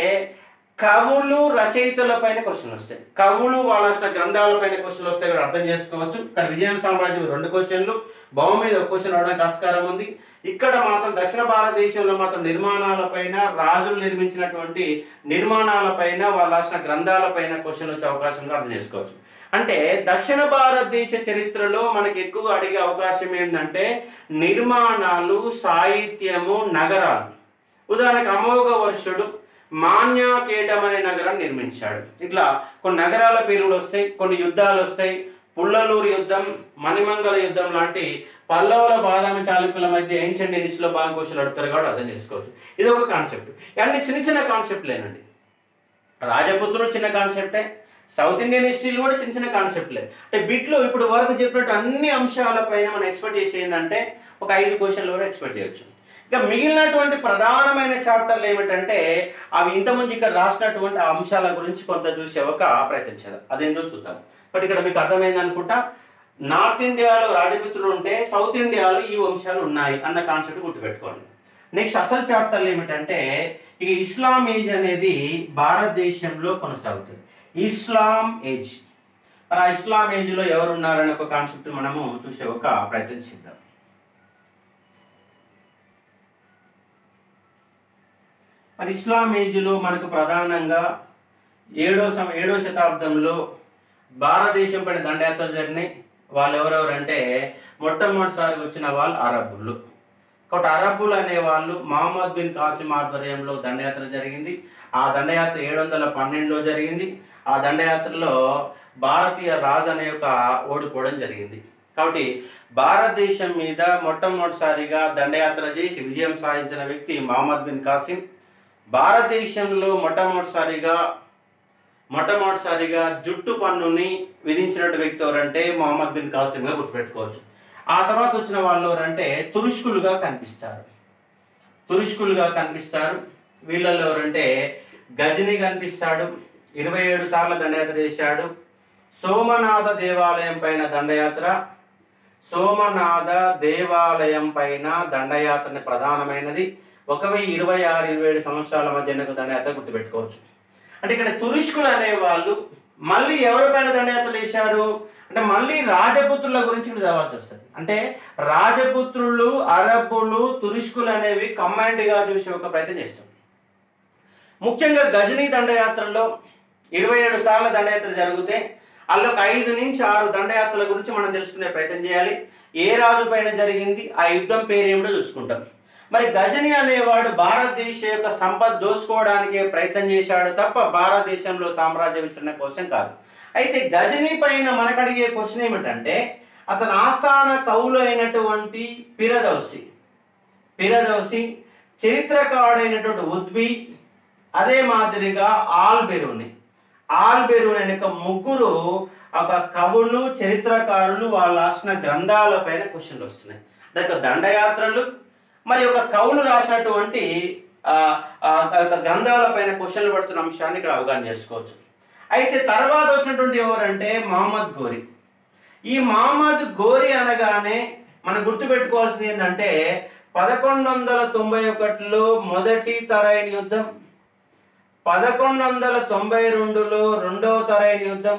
కవులు రచయితల పైన క్వశ్చన్ వస్తాయి కవులు వాళ్ళ అసలు గ్రంథాల పైన క్వశ్చన్లు వస్తాయి ఇక్కడ అర్థం చేసుకోవచ్చు ఇక్కడ విజయం సామ్రాజ్యం రెండు క్వశ్చన్లు భౌమ మీద ఒక క్వశ్చన్ అవడానికి ఆస్కారం ఉంది ఇక్కడ మాత్రం దక్షిణ భారతదేశంలో మాత్రం నిర్మాణాల పైన రాజులు నిర్మించినటువంటి నిర్మాణాల పైన వాళ్ళ రాసిన గ్రంథాల పైన క్వశ్చన్ వచ్చే అవకాశం కూడా అర్థం చేసుకోవచ్చు అంటే దక్షిణ భారతదేశ చరిత్రలో మనకి ఎక్కువ అడిగే అవకాశం ఏంటంటే నిర్మాణాలు సాహిత్యము నగరాలు ఉదాహరణకు అమోఘ వర్షుడు మాన్యాకేటం అనే నగరాన్ని నిర్మించాడు ఇట్లా కొన్ని నగరాల పేర్లు కూడా వస్తాయి కొన్ని యుద్ధాలు వస్తాయి పుల్లలూరు యుద్ధం మణిమంగళ యుద్ధం లాంటి పల్లవుల బాదామి చాళుక్యుల మధ్య ఏన్షియంట్ ఇండిస్లో బాగా క్వశ్చన్లు అడుగుతారు కాబట్టి అర్థం చేసుకోవచ్చు ఇది ఒక కాన్సెప్ట్ ఇవన్నీ చిన్న చిన్న కాన్సెప్ట్లేనండి రాజపుత్రులు చిన్న కాన్సెప్టే సౌత్ ఇండియన్ హిస్టరీలు కూడా చిన్న చిన్న కాన్సెప్ట్లే అంటే బిట్లో ఇప్పుడు వరకు చెప్పినట్టు అన్ని అంశాలపైన మనం ఎక్స్పెక్ట్ చేసి ఏంటంటే ఒక ఐదు క్వశ్చన్ల వరకు ఎక్స్పెక్ట్ చేయొచ్చు ఇక మిగిలినటువంటి ప్రధానమైన చాప్టర్లు ఏమిటంటే అవి ఇంతకుముందు ఇక్కడ రాసినటువంటి ఆ అంశాల గురించి కొంత చూసే ఒక ప్రయత్నం చేద్దాం అదేంటో చూద్దాం బట్ ఇక్కడ మీకు అర్థమైంది అనుకుంటా నార్త్ ఇండియాలో రాజపుత్రులు ఉంటే సౌత్ ఇండియాలో ఈ వంశాలు ఉన్నాయి అన్న కాన్సెప్ట్ గుర్తుపెట్టుకోండి నెక్స్ట్ అసలు చాప్టర్లు ఏమిటంటే ఇక ఇస్లాం ఏజ్ అనేది భారతదేశంలో కొనసాగుతుంది ఇస్లాం ఏజ్ మరి ఆ ఇస్లాం ఏజ్లో ఎవరు ఉన్నారనే ఒక కాన్సెప్ట్ మనము చూసే ఒక ప్రయత్నం చేద్దాం మరి ఇస్లాం ఏజ్లో మనకు ప్రధానంగా ఏడో సం ఏడో శతాబ్దంలో భారతదేశం పైన దండయాత్రలు జరిగినాయి వాళ్ళు ఎవరెవరు అంటే మొట్టమొదటిసారి వచ్చిన వాళ్ళు అరబ్బులు కాబట్టి అరబ్బులు అనే వాళ్ళు మహమ్మద్ బిన్ కాసిం ఆధ్వర్యంలో దండయాత్ర జరిగింది ఆ దండయాత్ర ఏడు వందల పన్నెండులో జరిగింది ఆ దండయాత్రలో భారతీయ రాజు అనే యొక్క ఓడిపోవడం జరిగింది కాబట్టి భారతదేశం మీద మొట్టమొదటిసారిగా దండయాత్ర చేసి విజయం సాధించిన వ్యక్తి మహమ్మద్ బిన్ కాసిం భారతదేశంలో మొట్టమొదటిసారిగా మొట్టమొదటిసారిగా జుట్టు పన్నుని విధించినట్టు వ్యక్తి ఎవరంటే మొహమ్మద్ బిన్ కాసిమ్గా గుర్తుపెట్టుకోవచ్చు ఆ తర్వాత వచ్చిన వాళ్ళు ఎవరంటే తురుష్కులుగా కనిపిస్తారు తురుష్కులుగా కనిపిస్తారు వీళ్ళల్లో ఎవరంటే గజని కనిపిస్తాడు ఇరవై ఏడు సార్లు దండయాత్ర చేశాడు సోమనాథ దేవాలయం పైన దండయాత్ర సోమనాథ దేవాలయం పైన దండయాత్ర ప్రధానమైనది ఒక వెయ్యి ఇరవై ఆరు ఇరవై ఏడు సంవత్సరాల మధ్య జరిగిన దండయాత్ర గుర్తుపెట్టుకోవచ్చు అంటే ఇక్కడ తురుష్కులు అనేవాళ్ళు మళ్ళీ ఎవరిపైన దండయాత్రలు వేశారు అంటే మళ్ళీ రాజపుత్రుల గురించి ఇక్కడ చదవాల్సి వస్తుంది అంటే రాజపుత్రులు అరబ్బులు తురుష్కులు అనేవి కమాండ్గా చూసే ఒక ప్రయత్నం చేస్తాం ముఖ్యంగా గజనీ దండయాత్రలో ఇరవై ఏడు సార్ల దండయాత్ర జరిగితే అందులో ఒక ఐదు నుంచి ఆరు దండయాత్రల గురించి మనం తెలుసుకునే ప్రయత్నం చేయాలి ఏ రాజు పైన జరిగింది ఆ యుద్ధం పేరు ఏమిటో చూసుకుంటాం మరి గజని అనేవాడు భారతదేశ యొక్క సంపద దోసుకోవడానికి ప్రయత్నం చేశాడు తప్ప భారతదేశంలో సామ్రాజ్య విస్తరణ కోసం కాదు అయితే గజని పైన మనకు అడిగే క్వశ్చన్ ఏమిటంటే అతని ఆస్థాన కవులు అయినటువంటి పిరదౌసి పిరదౌసి చరిత్రకారుడైనటువంటి ఉద్బి అదే మాదిరిగా ఆల్బెరూని ఆల్బెరూని అనే ఒక ముగ్గురు ఒక కవులు చరిత్రకారులు వాళ్ళు రాసిన గ్రంథాల పైన క్వశ్చన్లు వస్తున్నాయి అంటే ఒక దండయాత్రలు మరి ఒక కవులు రాసినటువంటి ఆ, ఆ, ఒక గ్రంథాల పైన క్వశ్చన్లు పడుతున్న అంశాన్ని ఇక్కడ అవగాహన చేసుకోవచ్చు అయితే తర్వాత వచ్చినటువంటి ఎవరంటే మహమ్మద్ గోరి ఈ మహమ్మద్ గోరి అనగానే మనం గుర్తుపెట్టుకోవాల్సింది ఏంటంటే పదకొండు వందల తొంభై ఒకటిలో మొదటి తరైన యుద్ధం పదకొండు వందల తొంభై రెండులో రెండవ తరైన యుద్ధం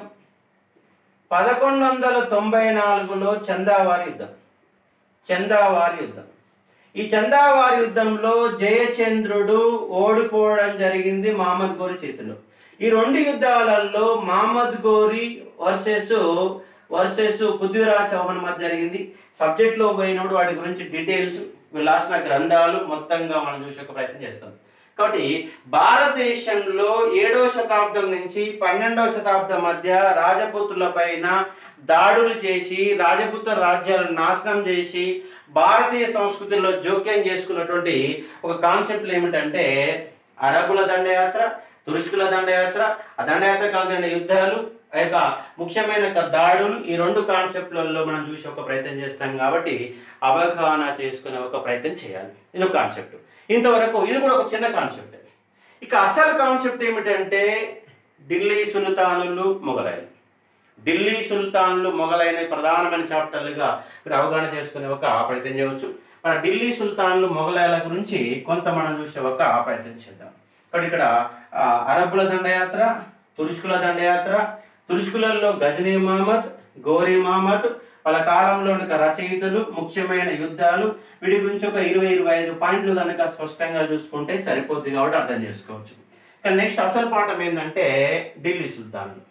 పదకొండు వందల తొంభై నాలుగులో చందావారి యుద్ధం చందావారి యుద్ధం ఈ చందావారి యుద్ధంలో జయచంద్రుడు ఓడిపోవడం జరిగింది మహమ్మద్ గోరి చేతిలో ఈ రెండు యుద్ధాలలో మహమ్మద్ గోరి వర్సెస్ వర్సెస్ పృథ్వీరాజ్ చౌహాన్ మధ్య జరిగింది సబ్జెక్ట్లో పోయినప్పుడు వాటి గురించి డీటెయిల్స్ వీళ్ళు రాసిన గ్రంథాలు మొత్తంగా మనం చూసే ఒక ప్రయత్నం చేస్తాం కాబట్టి భారతదేశంలో ఏడవ శతాబ్దం నుంచి పన్నెండవ శతాబ్దం మధ్య రాజపుత్రుల పైన దాడులు చేసి రాజపుత్ర రాజ్యాలను నాశనం చేసి భారతీయ సంస్కృతిలో జోక్యం చేసుకున్నటువంటి ఒక కాన్సెప్ట్లు ఏమిటంటే అరబుల దండయాత్ర తురుష్కుల దండయాత్ర ఆ దండయాత్ర కాల్చిన యుద్ధాలు ఆ యొక్క ముఖ్యమైన యొక్క దాడులు ఈ రెండు కాన్సెప్ట్లలో మనం చూసి ఒక ప్రయత్నం చేస్తాం కాబట్టి అవగాహన చేసుకునే ఒక ప్రయత్నం చేయాలి ఇది ఒక కాన్సెప్ట్ ఇంతవరకు ఇది కూడా ఒక చిన్న కాన్సెప్ట్ ఇక అసలు కాన్సెప్ట్ ఏమిటంటే ఢిల్లీ సుల్తానులు మొఘలాయలు ఢిల్లీ సుల్తాన్లు మొఘలైన ప్రధానమైన చాప్టర్లుగా మీరు అవగాహన చేసుకునే ఒక ప్రయత్నం చేయవచ్చు మన ఢిల్లీ సుల్తాన్లు మొఘలాయల గురించి కొంత మనం చూసే ఒక ప్రయత్నం చేద్దాం ఇక్కడ ఇక్కడ ఆ, అరబ్బుల దండయాత్ర తురుష్కుల దండయాత్ర తురుష్కులలో గజనీ మహమ్మద్ గోరీ మహమ్మద్ వాళ్ళ కాలంలోని ఒక రచయితలు ముఖ్యమైన యుద్ధాలు వీటి గురించి ఒక ఇరవై ఇరవై ఐదు పాయింట్లు కనుక స్పష్టంగా చూసుకుంటే సరిపోద్ది కాబట్టి అర్థం చేసుకోవచ్చు ఇక నెక్స్ట్ అసలు పాఠం ఏంటంటే ఢిల్లీ సుల్తాన్లు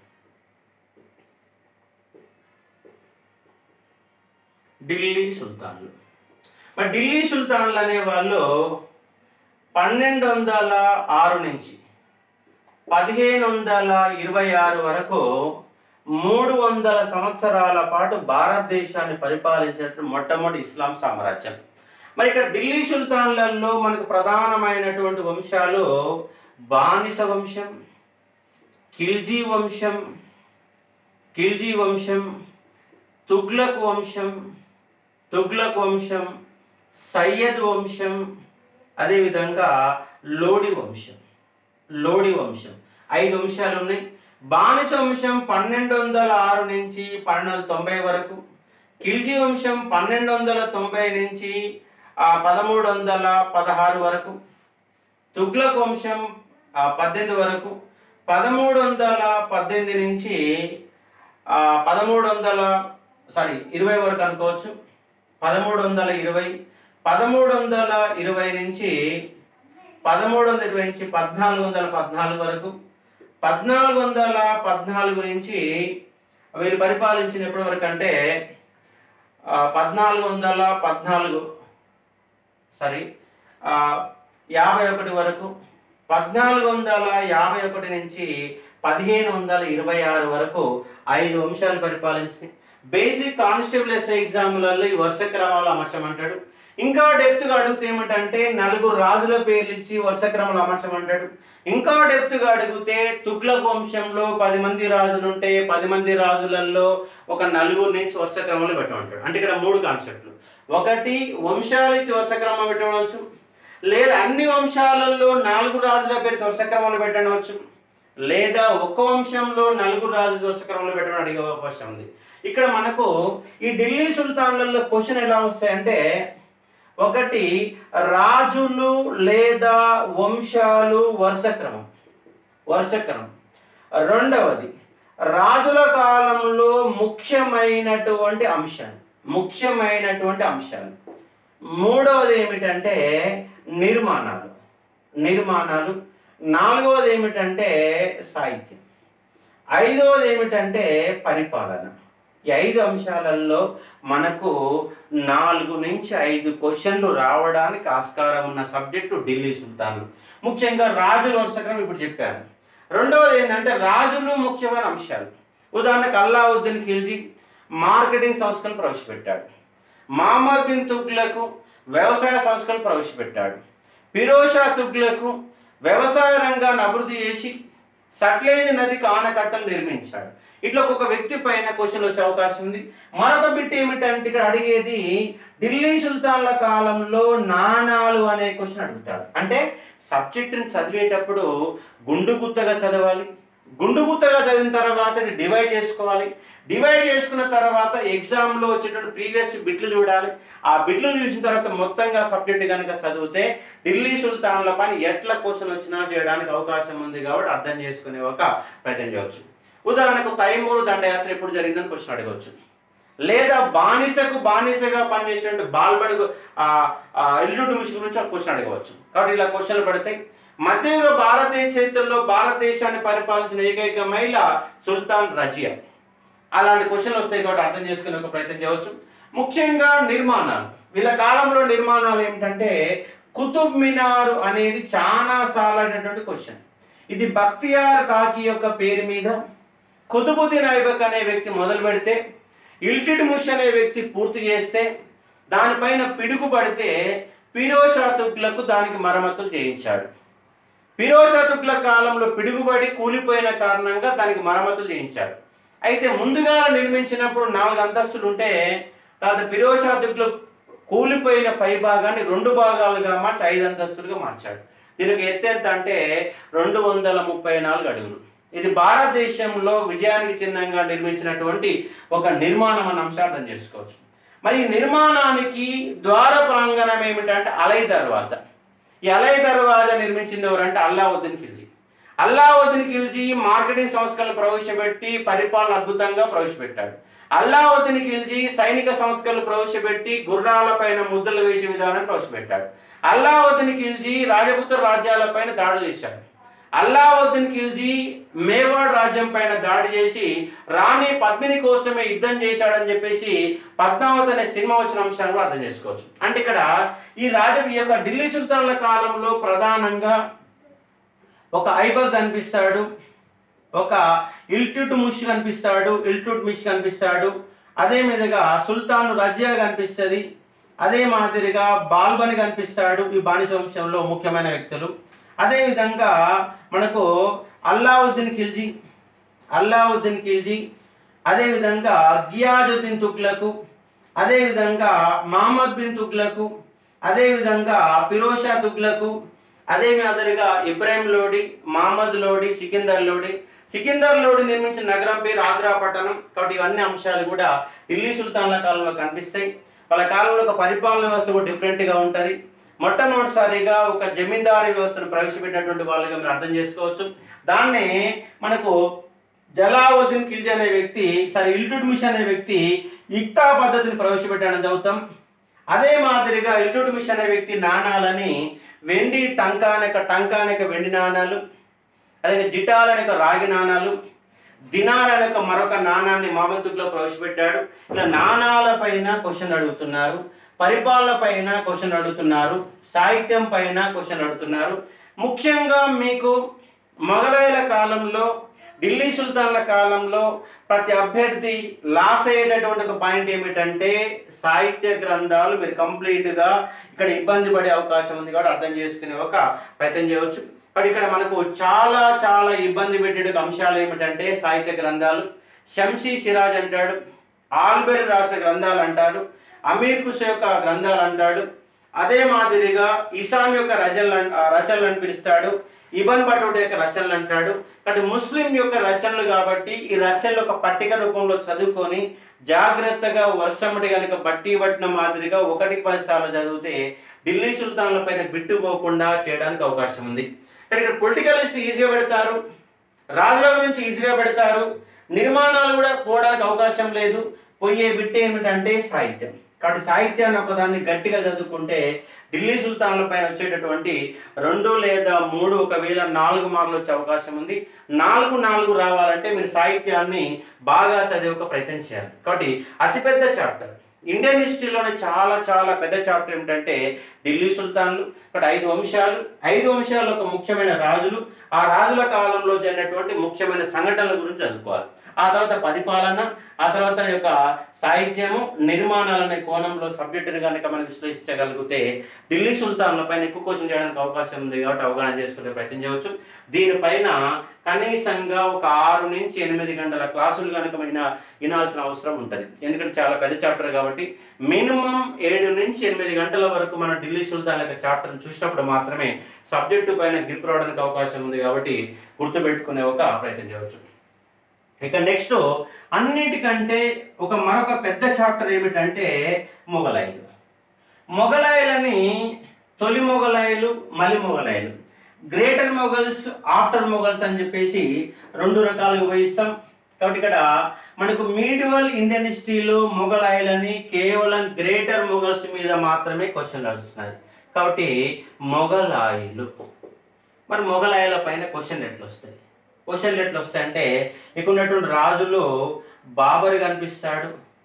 ఢిల్లీ సుల్తాన్లు మరి ఢిల్లీ సుల్తాన్లు అనే వాళ్ళు పన్నెండు వందల ఆరు నుంచి పదిహేను వందల ఇరవై ఆరు వరకు మూడు వందల సంవత్సరాల పాటు భారతదేశాన్ని పరిపాలించినట్టు మొట్టమొదటి ఇస్లాం సామ్రాజ్యం మరి ఇక్కడ ఢిల్లీ సుల్తాన్లలో మనకు ప్రధానమైనటువంటి వంశాలు బానిస వంశం ఖిల్జీ వంశం ఖిల్జీ వంశం తుగ్లక్ వంశం తుగ్లక్ వంశం సయ్యద్ వంశం అదేవిధంగా లోడి వంశం లోడి వంశం ఐదు వంశాలు ఉన్నాయి బానిస వంశం పన్నెండు వందల ఆరు నుంచి పన్నెండు వందల తొంభై వరకు ఖిల్జీ వంశం పన్నెండు వందల తొంభై నుంచి ఆ, పదమూడు వందల పదహారు వరకు తుగ్లక్ వంశం ఆ, పద్దెనిమిది వరకు పదమూడు వందల పద్దెనిమిది నుంచి ఆ, పదమూడు వందల సారీ ఇరవై వరకు అనుకోవచ్చు పదమూడు వందల ఇరవై పదమూడు వందల ఇరవై నుంచి పదమూడు వందల ఇరవై నుంచి పద్నాలుగు వందల పద్నాలుగు వరకు పద్నాలుగు వందల పద్నాలుగు నుంచి వీళ్ళు పరిపాలించింది ఎప్పటి వరకు అంటే ఆ, పద్నాలుగు వందల పద్నాలుగు సారీ ఆ, యాభై ఒకటి వరకు పద్నాలుగు వందల యాభై ఒకటి నుంచి పదిహేను వందల ఇరవై ఆరు వరకు ఐదు వంశాలు పరిపాలించినాయి బేసిక్ కానిస్టేబుల్ ఎస్ఐ ఎగ్జామ్లలో ఈ వరుస క్రమంలో అమర్చమంటాడు ఇంకా డెప్త్గా అడిగితే ఏమిటంటే నలుగురు రాజుల పేర్లు ఇచ్చి వరుస క్రమంలో అమర్చమంటాడు ఇంకా డెప్త్గా అడిగితే తుగ్లక్ వంశంలో పది మంది రాజులు ఉంటే పది మంది రాజులలో ఒక నలుగురు నుంచి వరుస క్రమంలో పెట్టమంటాడు అంటే ఇక్కడ మూడు కాన్సెప్ట్లు ఒకటి వంశాలు ఇచ్చి వరుస క్రమం పెట్టవచ్చు లేదా అన్ని వంశాలలో నాలుగు రాజుల పేరు వరుస క్రమంలో పెట్టవచ్చు లేదా ఒక్క వంశంలో నలుగురు రాజుల వరుస క్రమంలో పెట్టడం అడిగే అవకాశం ఉంది ఇక్కడ మనకు ఈ ఢిల్లీ సుల్తాన్లలో క్వశ్చన్ ఎలా వస్తాయంటే ఒకటి రాజులు లేదా వంశాలు వరుసక్రమం వరుసక్రమం రెండవది రాజుల కాలంలో ముఖ్యమైనటువంటి అంశాలు ముఖ్యమైనటువంటి అంశాలు మూడవది ఏమిటంటే నిర్మాణాలు నిర్మాణాలు నాలుగవది ఏమిటంటే సాహిత్యం ఐదవది ఏమిటంటే పరిపాలన ఈ ఐదు అంశాలలో మనకు నాలుగు నుంచి ఐదు క్వశ్చన్లు రావడానికి ఆస్కారం ఉన్న సబ్జెక్టు ఢిల్లీ సుల్తాన్లు ముఖ్యంగా రాజుల వరుసక్రమం ఇప్పుడు చెప్పాను రెండవది ఏంటంటే రాజులు ముఖ్యమైన అంశాలు ఉదాహరణకు అల్లావుద్దీన్ ఖిల్జీ మార్కెటింగ్ సంస్థను ప్రవేశపెట్టాడు మహమ్మద్ బిన్ తుగ్లకు వ్యవసాయ సంస్థలు ప్రవేశపెట్టాడు ఫిరోషా తుగ్లకు వ్యవసాయ రంగాన్ని అభివృద్ధి చేసి సట్లేజ్ నదికి ఆనకట్టలు నిర్మించాడు ఇట్లా ఒక్కొక్క వ్యక్తి పైన క్వశ్చన్ వచ్చే అవకాశం ఉంది మరొక బిట్ ఏమిటంటే ఇక్కడ అడిగేది ఢిల్లీ సుల్తాన్ల కాలంలో నాణాలు అనే క్వశ్చన్ అడుగుతాడు అంటే సబ్జెక్టుని చదివేటప్పుడు గుండు గుత్తగా చదవాలి గుండు గుత్తగా చదివిన తర్వాత డివైడ్ చేసుకోవాలి డివైడ్ చేసుకున్న తర్వాత ఎగ్జామ్లో వచ్చేటువంటి ప్రీవియస్ బిట్లు చూడాలి ఆ బిట్లు చూసిన తర్వాత మొత్తంగా సబ్జెక్ట్ కనుక చదివితే ఢిల్లీ సుల్తాన్ల పైన ఎట్లా క్వశ్చన్ వచ్చినా చేయడానికి అవకాశం ఉంది కాబట్టి అర్థం చేసుకునే ఒక ప్రయత్నం చేయవచ్చు ఉదాహరణకు తైమూరు దండయాత్ర ఎప్పుడు జరిగిందని క్వశ్చన్ అడగవచ్చు లేదా బానిసకు బానిసగా పనిచేసినటువంటి బాల్బడి ఎల్లుడు మిషన్ గురించి ఒక క్వశ్చన్ అడగవచ్చు కాబట్టి ఇలా క్వశ్చన్లు పడతాయి మధ్యయుగ భారతీయ చరిత్రలో భారతదేశాన్ని పరిపాలించిన ఏకైక మహిళ సుల్తాన్ రజియా అలాంటి క్వశ్చన్లు వస్తాయి కాబట్టి అర్థం చేసుకునే ఒక ప్రయత్నం చేయవచ్చు ముఖ్యంగా నిర్మాణాలు వీళ్ళ కాలంలో నిర్మాణాలు ఏమిటంటే కుతుబ్ మినార్ అనేది చాలా సాలైనటువంటి క్వశ్చన్ ఇది బక్తియార్ కాకి యొక్క పేరు మీద కుతుబుద్దీన్ ఐబక్ అనే వ్యక్తి మొదలు పెడితే ఇల్టిట్ముష్ అనే వ్యక్తి పూర్తి చేస్తే దానిపైన పిడుగు పడితే ఫిరోషా తుగ్లకు దానికి మరమ్మతులు చేయించాడు ఫిరోషా తుగ్లక్ కాలంలో పిడుగుబడి కూలిపోయిన కారణంగా దానికి మరమ్మతులు చేయించాడు అయితే ముందుగా నిర్మించినప్పుడు నాలుగు అంతస్తులు ఉంటే తర్వాత ఫిరోషా తుగ్లక్ కూలిపోయిన పై భాగాన్ని రెండు భాగాలుగా మార్చి ఐదు అంతస్తులుగా మార్చాడు దీనికి ఎత్తు ఎంత అంటే రెండు వందల ముప్పై నాలుగు అడుగులు ఇది భారతదేశంలో విజయానికి చిహ్నంగా నిర్మించినటువంటి ఒక నిర్మాణం అన్న అంశాన్ని అర్థం చేసుకోవచ్చు మరి ఈ నిర్మాణానికి ద్వార ప్రాంగణం ఏమిటంటే అలై దర్వాజా ఈ అలై దర్వాజా నిర్మించింది ఎవరంటే అల్లావుద్దీన్ ఖిల్జీ అల్లావుద్దీన్ ఖిల్జీ మార్కెటింగ్ సంస్కరణలు ప్రవేశపెట్టి పరిపాలన అద్భుతంగా ప్రవేశపెట్టాడు అల్లావుద్దీన్ ఖిల్జీ సైనిక సంస్కరణలు ప్రవేశపెట్టి గుర్రాలపైన ముద్రలు వేసే విధానం ప్రవేశపెట్టాడు అల్లావుద్దీన్ ఖిల్జీ రాజపుత్ర రాజ్యాలపైన దాడులు చేశాడు అల్లావుద్దీన్ ఖిల్జీ మేవాడ్ రాజ్యం పైన దాడి చేసి రాణి పద్మిని కోసమే యుద్ధం చేశాడని చెప్పేసి పద్మావతి అనే సినిమా వచ్చిన అంశాన్ని కూడా అర్థం చేసుకోవచ్చు అంటే ఇక్కడ ఈ రాజ ఈ యొక్క ఢిల్లీ సుల్తాన్ల కాలంలో ప్రధానంగా ఒక ఐబక్ కనిపిస్తాడు ఒక ఇల్టుట్ ముష్ కనిపిస్తాడు ఇల్టుట్ మిష్ కనిపిస్తాడు అదే మీదుగా సుల్తాన్ రజియా కనిపిస్తుంది అదే మాదిరిగా బాల్బని కనిపిస్తాడు ఈ బానిస వంశంలో ముఖ్యమైన వ్యక్తులు అదే విధంగా మనకు అల్లావుద్దీన్ ఖిల్జీ అల్లావుద్దీన్ ఖిల్జీ అదేవిధంగా గియాజుద్దీన్ తుగ్లకు అదేవిధంగా మహమ్మద్ బిన్ తుగ్లకు అదేవిధంగా ఫిరోషా తుగ్లకు అదే మాదిరిగా ఇబ్రాహిం లోడి మహమ్మద్ లోడి సికిందర్ లోడి సికిందర్ లోడి నిర్మించిన నగరం పేరు ఆగ్రా పట్టణం కాబట్టి ఇవన్నీ అంశాలు కూడా ఢిల్లీ సుల్తాన్ల కాలంలో కనిపిస్తాయి వాళ్ళ కాలంలో ఒక పరిపాలన వ్యవస్థ కూడా డిఫరెంట్గా ఉంటుంది మొట్టమొదటిసారిగా ఒక జమీందారీ వ్యవస్థను ప్రవేశపెట్టినటువంటి వాళ్ళుగా మీరు అర్థం చేసుకోవచ్చు దాన్నే మనకు జలావుద్దీన్ ఖిల్జీ అనే వ్యక్తి సారీ ఇల్టుడ్మిష్ అనే వ్యక్తి ఇక్తా పద్ధతిని ప్రవేశపెట్టాడని చదువుతాం అదే మాదిరిగా ఇల్టుడ్మిష్ అనే వ్యక్తి నాణాలని వెండి టంకానక టంకానక వెండి నాణాలు అదే జిటాల్ అనే ఒక రాగి నాణాలు దినార్ అనే ఒక మరొక నాణాన్ని మామతుకులో ప్రవేశపెట్టాడు ఇలా నాణాల పైన క్వశ్చన్ అడుగుతున్నారు పరిపాలన పైన క్వశ్చన్ అడుగుతున్నారు సాహిత్యం పైన క్వశ్చన్ అడుగుతున్నారు ముఖ్యంగా మీకు మొఘలాయుల కాలంలో ఢిల్లీ సుల్తాన్ల కాలంలో ప్రతి అభ్యర్థి లాస్ అయ్యేటటువంటి ఒక పాయింట్ ఏమిటంటే సాహిత్య గ్రంథాలు మీరు కంప్లీట్గా ఇక్కడ ఇబ్బంది పడే అవకాశం ఉంది కాబట్టి అర్థం చేసుకునే ఒక ప్రయత్నం చేయవచ్చు కానీ ఇక్కడ మనకు చాలా చాలా ఇబ్బంది పెట్టే అంశాలు ఏమిటంటే సాహిత్య గ్రంథాలు షంసీ సిరాజ్ అంటాడు ఆల్బెర్ రాసిన గ్రంథాలు అంటారు అమీర్ ఖుష్ యొక్క గ్రంథాలు అంటాడు అదే మాదిరిగా ఇసాం యొక్క రచనలు అన్- ఆ రచనలు అని పిలుస్తాడు ఇబన్ బటోడా యొక్క రచనలు అంటాడు కాబట్టి ముస్లిం యొక్క రచనలు కాబట్టి ఈ రచనలు ఒక పట్టిక రూపంలో చదువుకొని జాగ్రత్తగా వర్షముడి కనుక బట్టి పట్టిన మాదిరిగా ఒకటి పది సార్లు చదివితే ఢిల్లీ సుల్తాన్ల పైన బిట్టుపోకుండా చేయడానికి అవకాశం ఉంది కానీ ఇక్కడ పొలిటికలిస్ట్ ఈజీగా పెడతారు రాజుల గురించి ఈజీగా పెడతారు నిర్మాణాలు కూడా పోవడానికి అవకాశం లేదు పోయే బిట్ ఏమిటంటే సాహిత్యం కాబట్టి సాహిత్యాన్ని ఒకదాన్ని గట్టిగా చదువుకుంటే ఢిల్లీ సుల్తాన్ల పైన వచ్చేటటువంటి రెండు లేదా మూడు ఒకవేళ నాలుగు మార్కులు వచ్చే అవకాశం ఉంది నాలుగు నాలుగు రావాలంటే మీరు సాహిత్యాన్ని బాగా చదివే ఒక ప్రయత్నం చేయాలి కాబట్టి అతిపెద్ద చాప్టర్ ఇండియన్ హిస్టరీలోనే చాలా చాలా పెద్ద చాప్టర్ ఏమిటంటే ఢిల్లీ సుల్తాన్లు ఇక్కడ ఐదు వంశాలు ఐదు వంశాలు ఒక ముఖ్యమైన రాజులు ఆ రాజుల కాలంలో జరిగినటువంటి ముఖ్యమైన సంఘటనల గురించి చదువుకోవాలి ఆ తర్వాత పరిపాలన ఆ తర్వాత యొక్క సాహిత్యము నిర్మాణాలు అనే కోణంలో సబ్జెక్టుని కనుక మనం విశ్లేషించగలిగితే ఢిల్లీ సుల్తాన్ల పైన ఎక్కువ క్వశ్చన్ చేయడానికి అవకాశం ఉంది కాబట్టి అవగాహన చేసుకునే ప్రయత్నం చేయవచ్చు దీనిపైన కనీసంగా ఒక ఆరు నుంచి ఎనిమిది గంటల క్లాసులు కనుక విన వినాల్సిన అవసరం ఉంటుంది ఎందుకంటే చాలా పెద్ద చాప్టర్ కాబట్టి మినిమం ఏడు నుంచి ఎనిమిది గంటల వరకు మన ఢిల్లీ సుల్తాన్ యొక్క చాప్టర్ని చూసినప్పుడు మాత్రమే సబ్జెక్టు పైన గ్రిప్ రావడానికి అవకాశం ఉంది కాబట్టి గుర్తుపెట్టుకునే ఒక ప్రయత్నం చేయవచ్చు ఇక నెక్స్ట్ అన్నిటికంటే ఒక మరొక పెద్ద చాప్టర్ ఏమిటంటే మొఘలాయిలు మొఘలాయిలని తొలి మొఘలాయిలు మలి మొఘలాయిలు గ్రేటర్ మొఘల్స్ ఆఫ్టర్ మొఘల్స్ అని చెప్పేసి రెండు రకాలుగా విభజిస్తాం కాబట్టి ఇక్కడ మనకు మీడివల్ ఇండియన్ హిస్టరీలో మొఘలాయిలని కేవలం గ్రేటర్ మొఘల్స్ మీద మాత్రమే క్వశ్చన్లు వస్తున్నాయి కాబట్టి మొఘలాయిలు మరి మొఘలాయిల పైన క్వశ్చన్ ఎట్లా వస్తాయి క్వశ్చన్లు ఎట్లా వస్తాయంటే ఇక్కడ ఉన్నటువంటి రాజులు బాబర్ కనిపిస్తాడు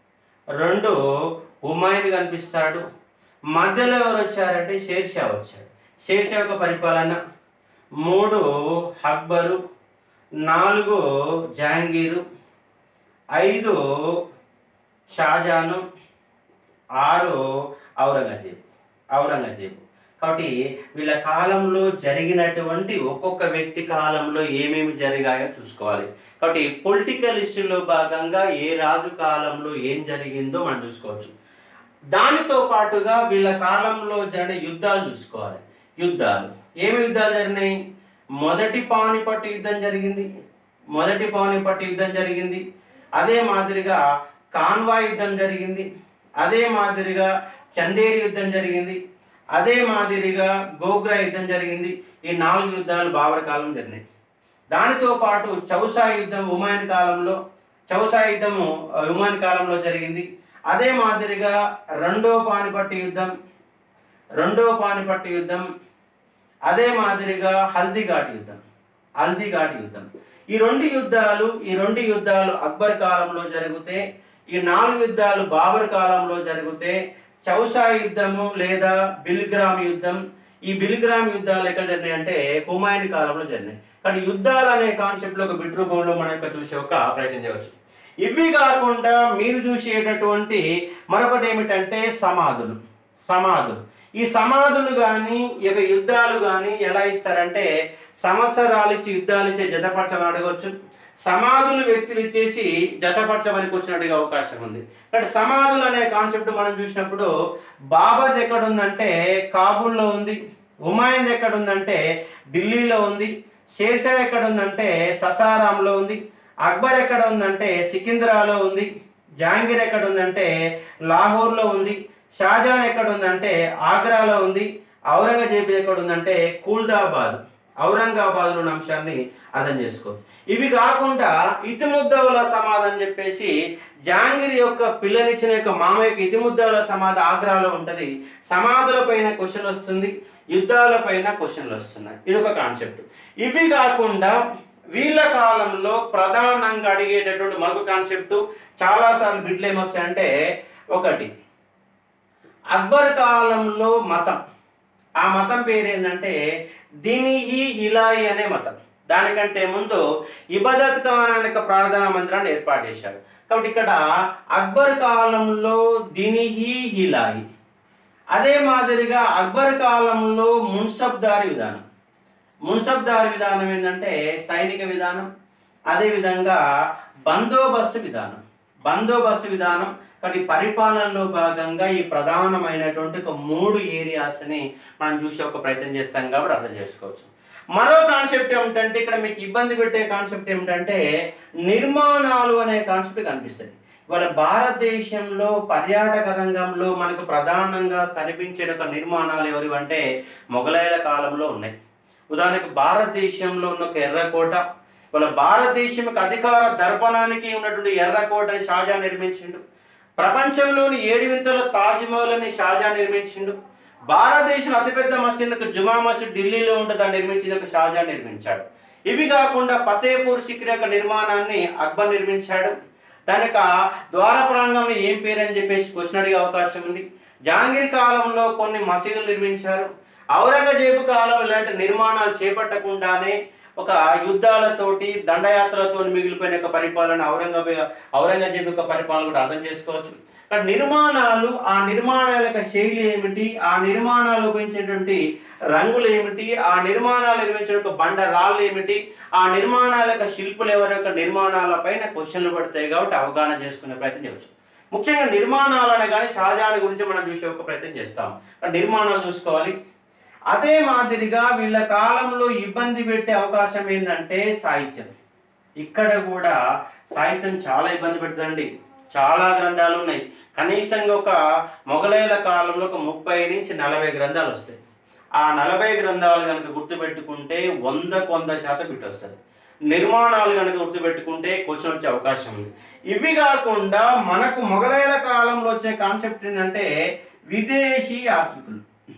రెండు హుమాయూన్ కనిపిస్తాడు మధ్యలో ఎవరు వచ్చారంటే షేర్షా వచ్చాడు షేర్షా యొక్క పరిపాలన మూడు అక్బరు నాలుగు జహాంగీరు ఐదు షాజాను ఆరు ఔరంగజేబు ఔరంగజేబు కాబట్టి వీళ్ళ కాలంలో జరిగినటువంటి ఒక్కొక్క వ్యక్తి కాలంలో ఏమేమి జరిగాయో చూసుకోవాలి కాబట్టి పొలిటికల్ హిస్టరీలో భాగంగా ఏ రాజు కాలంలో ఏం జరిగిందో మనం చూసుకోవచ్చు దానితో పాటుగా వీళ్ళ కాలంలో జరిగిన యుద్ధాలు చూసుకోవాలి యుద్ధాలు ఏమి యుద్ధాలు జరిగినాయి మొదటి పానిపట్టు యుద్ధం జరిగింది మొదటి పానిపట్టు యుద్ధం జరిగింది అదే మాదిరిగా కాన్వా యుద్ధం జరిగింది అదే మాదిరిగా చందేరి యుద్ధం జరిగింది అదే మాదిరిగా గోగ్రా యుద్ధం జరిగింది ఈ నాలుగు యుద్ధాలు బాబర్ కాలం జరిగినాయి దానితో పాటు చౌసా యుద్ధం హుమాయూన్ కాలంలో చౌసా యుద్ధము ఆ, హుమాయూన్ కాలంలో జరిగింది అదే మాదిరిగా రెండో పానిపట్టు యుద్ధం రెండో పానిపట్టు యుద్ధం అదే మాదిరిగా హల్దీఘాట్ యుద్ధం హల్దీఘాట్ యుద్ధం ఈ రెండు యుద్ధాలు ఈ రెండు యుద్ధాలు అక్బర్ కాలంలో జరిగితే ఈ నాలుగు యుద్ధాలు బాబర్ కాలంలో జరిగితే చౌసా యుద్ధము లేదా బిల్గ్రామ్ యుద్ధం ఈ బిల్గ్రామ్ యుద్ధాలు ఎక్కడ జరిగినాయి అంటే హుమాయూన్ కాలంలో జరిగినాయి కానీ యుద్ధాలు అనే కాన్సెప్ట్ లో ఒక బిట్ రూపంలో మనం యొక్క చూసే ఒక ప్రయత్నం చేయవచ్చు ఇవి కాకుండా మీరు చూసేటటువంటి మరొకటి ఏమిటంటే సమాధులు సమాధులు ఈ సమాధులు కానీ ఈ యొక్క యుద్ధాలు కానీ ఎలా ఇస్తారంటే సంవత్సరాలు ఇచ్చి యుద్ధాలు ఇచ్చే జతపరచమని అడగవచ్చు సమాధులు వ్యక్తులు ఇచ్చేసి జతపరచమని క్వశ్చన్ అడిగే అవకాశం ఉంది కాబట్టి సమాధులు అనే కాన్సెప్ట్ మనం చూసినప్పుడు బాబర్ ఎక్కడ ఉందంటే కాబూల్లో ఉంది హుమాయూన్ ఎక్కడ ఉందంటే ఢిల్లీలో ఉంది షేర్షా ఎక్కడ ఉందంటే ససారాంలో ఉంది అక్బర్ ఎక్కడ ఉందంటే సికింద్రాలో ఉంది జహాంగీర్ ఎక్కడ ఉందంటే లాహోర్లో ఉంది షాజహాన్ ఎక్కడ ఉందంటే ఆగ్రాలో ఉంది ఔరంగజేబు ఎక్కడ ఉందంటే కూల్దాబాద్ ఔరంగాబాద్లో ఉన్న అంశాన్ని అర్థం చేసుకోవచ్చు ఇవి కాకుండా ఇతిముద్దవుల సమాధి అని చెప్పేసి జహాంగీర్ యొక్క పిల్లనిచ్చిన యొక్క మామయ్యకి ఇతిముద్దవుల సమాధి ఆగ్రాలో ఉంటుంది సమాధుల పైన క్వశ్చన్ వస్తుంది యుద్ధాల పైన క్వశ్చన్లు వస్తున్నాయి ఇది ఒక కాన్సెప్ట్ ఇవి కాకుండా వీళ్ళ కాలంలో ప్రధానంగా అడిగేటటువంటి మరొక కాన్సెప్ట్ చాలాసార్లు బిట్లు ఏమొస్తాయంటే ఒకటి అక్బర్ కాలంలో మతం ఆ మతం పేరు ఏంటంటే దినిహి హిలాయి అనే మతం దానికంటే ముందు ఇబదత్ ఖాన్ అనే ఒక ప్రార్థనా మందిరాన్ని ఏర్పాటు చేశారు కాబట్టి ఇక్కడ అక్బర్ కాలంలో దినిహి హిలాయి అదే మాదిరిగా అక్బర్ కాలంలో మున్సబ్దారి విధానం మున్సబ్దారి విధానం ఏంటంటే సైనిక విధానం అదేవిధంగా బందోబస్తు విధానం బందోబస్తు విధానం కాబట్టి పరిపాలనలో భాగంగా ఈ ప్రధానమైనటువంటి ఒక మూడు ఏరియాస్ని మనం చూసే ఒక ప్రయత్నం చేస్తాం కాబట్టి అర్థం చేసుకోవచ్చు మరో కాన్సెప్ట్ ఏమిటంటే ఇక్కడ మీకు ఇబ్బంది పెట్టే కాన్సెప్ట్ ఏమిటంటే నిర్మాణాలు అనే కాన్సెప్ట్ కనిపిస్తుంది ఇవాళ భారతదేశంలో పర్యాటక రంగంలో మనకు ప్రధానంగా కనిపించే ఒక నిర్మాణాలు ఎవరు అంటే మొఘలాయుల కాలంలో ఉన్నాయి ఉదాహరణకు భారతదేశంలో ఉన్న ఒక ఎర్రకోట ఇవాళ భారతదేశం యొక్క అధికార దర్పణానికి ఉన్నటువంటి ఎర్రకోటని షాజా నిర్మించిండు ప్రపంచంలోని ఏడు వింతల తాజ్మహల్ని షాజా నిర్మించిండు భారతదేశంలో అతిపెద్ద మసీదుకు జుమా మసీద్ ఢిల్లీలో ఉంటే దాన్ని నిర్మించింది ఒక షాజా నిర్మించాడు ఇవి కాకుండా ఫతేపూర్ సిక్రీ యొక్క నిర్మాణాన్ని అక్బర్ నిర్మించాడు దాని యొక్క ద్వార ప్రాంగంలో ఏం పేరు అని చెప్పేసి క్వశ్చన్ అడిగే అవకాశం ఉంది జహాంగీర్ కాలంలో కొన్ని మసీదులు నిర్మించారు ఔరంగజేబు కాలం ఇలాంటి నిర్మాణాలు చేపట్టకుండానే ఒక యుద్ధాలతోటి దండయాత్రలతో మిగిలిపోయిన యొక్క పరిపాలన ఔరంగజేబు ఔరంగజేబు యొక్క పరిపాలన కూడా అర్థం చేసుకోవచ్చు ఇక్కడ నిర్మాణాలు ఆ నిర్మాణాల యొక్క శైలి ఏమిటి ఆ నిర్మాణాలు ఉపయోగించేటువంటి రంగులు ఏమిటి ఆ నిర్మాణాలు నిర్మించిన యొక్క బండ రాళ్ళు ఏమిటి ఆ నిర్మాణాల యొక్క శిల్పులు ఎవరి యొక్క నిర్మాణాల పైన క్వశ్చన్లు పడతాయి కాబట్టి అవగాహన చేసుకునే ప్రయత్నం చేయవచ్చు ముఖ్యంగా నిర్మాణాలు అనగానే షాజహాన్ గురించి మనం చూసే ఒక ప్రయత్నం చేస్తాం ఇక్కడ నిర్మాణాలు చూసుకోవాలి అదే మాదిరిగా వీళ్ళ కాలంలో ఇబ్బంది పెట్టే అవకాశం ఏంటంటే సాహిత్యం ఇక్కడ కూడా సాహిత్యం చాలా ఇబ్బంది పెడుతుందండి చాలా గ్రంథాలు ఉన్నాయి కనీసంగా ఒక మొఘలైల కాలంలో ఒక ముప్పై నుంచి నలభై గ్రంథాలు వస్తాయి ఆ నలభై గ్రంథాలు కనుక గుర్తుపెట్టుకుంటే వందకు వంద శాతం బిట్ వస్తుంది నిర్మాణాలు కనుక గుర్తుపెట్టుకుంటే క్వశ్చన్ వచ్చే అవకాశం ఉంది ఇవి కాకుండా మనకు మొఘలైల కాలంలో వచ్చే కాన్సెప్ట్ ఏంటంటే విదేశీ యాత్రికులు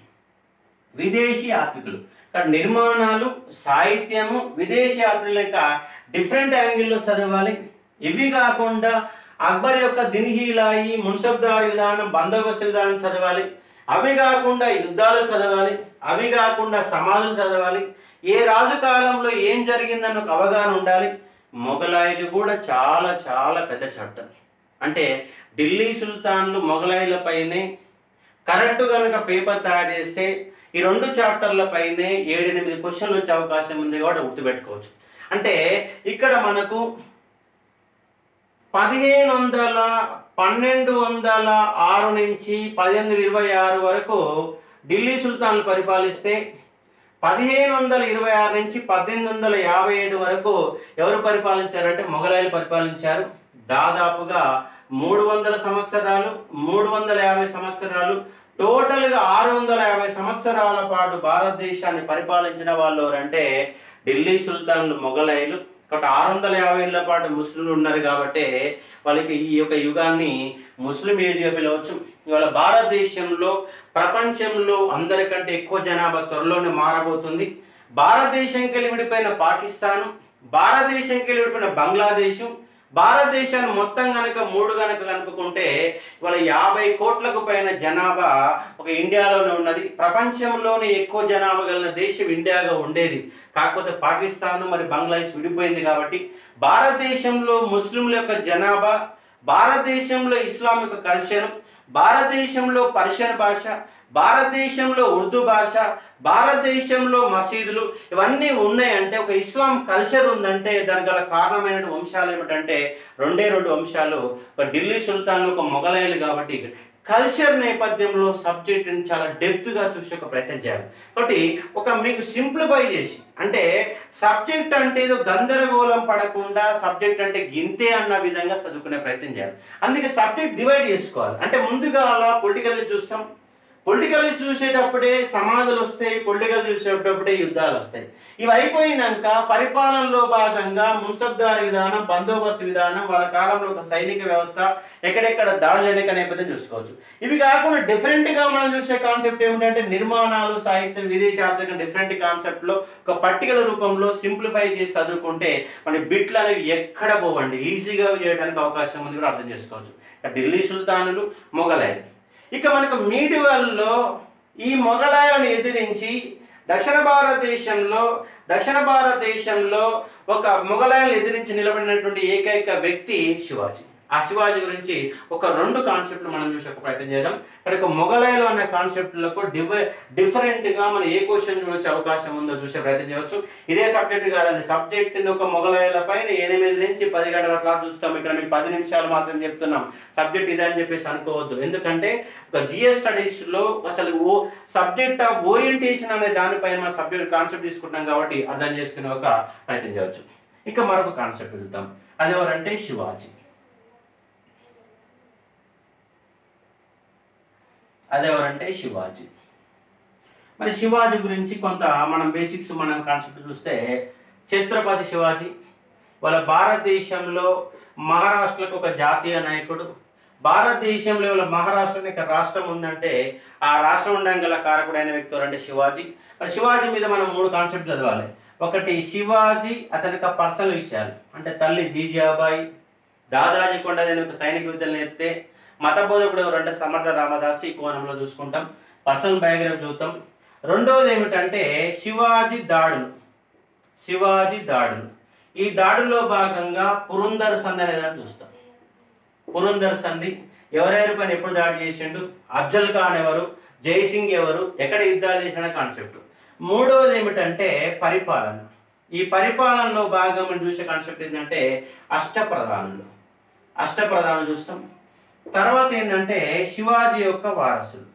విదేశీ యాత్రికులు ఇక్కడ నిర్మాణాలు సాహిత్యము విదేశీ యాత్రికుల యొక్క డిఫరెంట్ యాంగిల్లో చదవాలి ఇవి కాకుండా అక్బర్ యొక్క దిన్హీలాయి మున్సబ్దార్ విధానం బందోబస్తు విధానం చదవాలి అవి కాకుండా యుద్ధాలు చదవాలి అవి కాకుండా సమాధులు చదవాలి ఏ రాజు కాలంలో ఏం జరిగిందన్న ఒక అవగాహన ఉండాలి మొఘలాయిలు కూడా చాలా చాలా పెద్ద చాప్టర్ అంటే ఢిల్లీ సుల్తాన్లు మొఘలాయిల పైనే కరెక్ట్ కనుక పేపర్ తయారు చేస్తే ఈ రెండు చాప్టర్ల పైనే ఏడెనిమిది క్వశ్చన్లు వచ్చే అవకాశం ఉంది కూడా గుర్తుపెట్టుకోవచ్చు అంటే ఇక్కడ మనకు పదిహేను వందల పన్నెండు వందల ఆరు నుంచి పదిహేను ఇరవై ఆరు వరకు ఢిల్లీ సుల్తాన్లు పరిపాలిస్తే పదిహేను వందల ఇరవై ఆరు నుంచి పద్దెనిమిది వందల యాభై ఏడు వరకు ఎవరు పరిపాలించారంటే మొఘలాయలు పరిపాలించారు దాదాపుగా మూడు వందల సంవత్సరాలు మూడు వందల యాభై సంవత్సరాలు టోటల్గా ఆరు వందల యాభై సంవత్సరాల పాటు భారతదేశాన్ని పరిపాలించిన వాళ్ళు ఎవరంటే ఢిల్లీ సుల్తాన్లు మొఘలాయులు కాబట్టి ఆరు వందల యాభై ఏళ్ళ పాటు ముస్లింలు ఉన్నారు కాబట్టి వాళ్ళకి ఈ యొక్క యుగాన్ని ముస్లిం ఏజ్గా పిలవచ్చు ఇవాళ భారతదేశంలో ప్రపంచంలో అందరికంటే ఎక్కువ జనాభా త్వరలోనే మారబోతుంది భారతదేశంకి వెళ్ళి విడిపోయిన పాకిస్తాన్ భారతదేశంకి వెళ్ళి విడిపోయిన బంగ్లాదేశ్ భారతదేశాన్ని మొత్తం కనుక మూడు కనుక కనుక్కుంటే ఇవాళ యాభై కోట్లకు పైన జనాభా ఒక ఇండియాలోనే ఉన్నది ప్రపంచంలోనే ఎక్కువ జనాభా కలిగిన దేశం ఇండియాగా ఉండేది కాకపోతే పాకిస్తాన్ మరి బంగ్లాదేశ్ విడిపోయింది కాబట్టి భారతదేశంలో ముస్లింల యొక్క జనాభా భారతదేశంలో ఇస్లాం యొక్క కల్చర్ భారతదేశంలో పర్షియన్ భాష భారతదేశంలో ఉర్దూ భాష భారతదేశంలో మసీదులు ఇవన్నీ ఉన్నాయంటే ఒక ఇస్లాం కల్చర్ ఉందంటే దానికి గల కారణమైన వంశాలు ఏమిటంటే రెండే రెండు వంశాలు ఒక ఢిల్లీ సుల్తాన్లు ఒక మొఘలాయలు కాబట్టి కల్చర్ నేపథ్యంలో సబ్జెక్ట్ని చాలా డెప్త్గా చూసే ఒక ప్రయత్నం చేయాలి కాబట్టి ఒక మీకు సింప్లిఫై చేసి అంటే సబ్జెక్ట్ అంటే ఏదో గందరగోళం పడకుండా సబ్జెక్ట్ అంటే గింతే అన్న విధంగా చదువుకునే ప్రయత్నం చేయాలి అందుకే సబ్జెక్ట్ డివైడ్ చేసుకోవాలి అంటే ముందుగా అలా పొలిటికల్ చూస్తాం పొలిటికల్ చూసేటప్పుడే సమాధులు వస్తాయి పొలిటికల్ చూసేటప్పుడే యుద్ధాలు వస్తాయి ఇవి అయిపోయినాక పరిపాలనలో భాగంగా మున్సబ్దార్ విధానం బందోబస్తు విధానం వాళ్ళ కాలంలో ఒక సైనిక వ్యవస్థ ఎక్కడెక్కడ దాడులు అనేక నేపథ్యం చూసుకోవచ్చు ఇవి కాకుండా different గా మనం చూసే కాన్సెప్ట్ ఏమిటంటే నిర్మాణాలు సాహిత్యం విదేశార్థకం డిఫరెంట్ కాన్సెప్ట్లో ఒక పట్టికల రూపంలో సింప్లిఫై చేసి చదువుకుంటే మన బిట్లు అనేవి ఎక్కడ పోవండి ఈజీగా చేయడానికి అవకాశం ఉంది కూడా అర్థం చేసుకోవచ్చు ఇక ఢిల్లీ సుల్తానులు మొఘలాయలు ఇక మనకు మీడివల్లో ఈ మొఘలాయలను ఎదిరించి దక్షిణ భారతదేశంలో దక్షిణ భారతదేశంలో ఒక మొఘలాయలను ఎదిరించి నిలబడినటువంటి ఏకైక వ్యక్తి శివాజీ ఆ శివాజీ గురించి ఒక రెండు కాన్సెప్ట్లు మనం చూసే ఒక ప్రయత్నం చేద్దాం ఇక్కడ ఒక మొఘలాయలు అనే కాన్సెప్ట్లకు డిఫ డిఫరెంట్గా మనం ఏ క్వశ్చన్ చూడొచ్చే అవకాశం ఉందో చూసే ప్రయత్నం చేయవచ్చు ఇదే సబ్జెక్ట్ కాదండి సబ్జెక్ట్ ఒక మొఘలాయల పైన ఎనిమిది నుంచి పది గంటల క్లాస్ చూస్తాం ఇక్కడ మీకు పది నిమిషాలు మాత్రం చెప్తున్నాం సబ్జెక్ట్ ఇదే అని చెప్పేసి అనుకోవద్దు ఎందుకంటే ఒక జిఎస్ స్టడీస్లో అసలు ఓ సబ్జెక్ట్ ఆఫ్ ఓరియంటేషన్ అనే దానిపైన మన సబ్జెక్ట్ కాన్సెప్ట్ తీసుకుంటాం కాబట్టి అర్థం చేసుకునే ఒక ప్రయత్నం చేయవచ్చు ఇంకా మరొక కాన్సెప్ట్ చూద్దాం అది ఎవరంటే శివాజీ అదెవరంటే శివాజీ మరి శివాజీ గురించి కొంత మనం బేసిక్స్ మనం కాన్సెప్ట్ చూస్తే ఛత్రపతి శివాజీ వాళ్ళ భారతదేశంలో మహారాష్ట్రకు ఒక జాతీయ నాయకుడు భారతదేశంలో వాళ్ళ మహారాష్ట్ర అనే ఒక రాష్ట్రం ఉందంటే ఆ రాష్ట్రం ఉండడం గల కారకుడైన వ్యక్తి ఎవరంటే శివాజీ మరి శివాజీ మీద మనం మూడు కాన్సెప్ట్ చదవాలి ఒకటి శివాజీ అతని యొక్క పర్సనల్ విషయాలు అంటే తల్లి జీజాబాయి దాదాజీ కొండ అనే ఒక సైనిక విద్యలు నేర్పితే మత బోధకుడు ఎవరంటే సమర్థ రామదాస్ ఈ కోణంలో చూసుకుంటాం పర్సనల్ బయోగ్రఫీ చూద్దాం రెండవది ఏమిటంటే శివాజీ దాడులు శివాజీ దాడులు ఈ దాడుల్లో భాగంగా పురందర్ సంధి అనే దాన్ని చూస్తాం పురందర్ సంధి ఎవరెవరి పైన ఎప్పుడు దాడి చేసిండు అఫ్జల్ ఖాన్ ఎవరు జైసింగ్ ఎవరు ఎక్కడ యుద్ధాలు చేసిన కాన్సెప్ట్ మూడవది ఏమిటంటే పరిపాలన ఈ పరిపాలనలో భాగంగా మనం చూసే కాన్సెప్ట్ ఏంటంటే అష్టప్రధానులు అష్టప్రధానులు చూస్తాం తర్వాత ఏంటంటే శివాజీ యొక్క వారసులు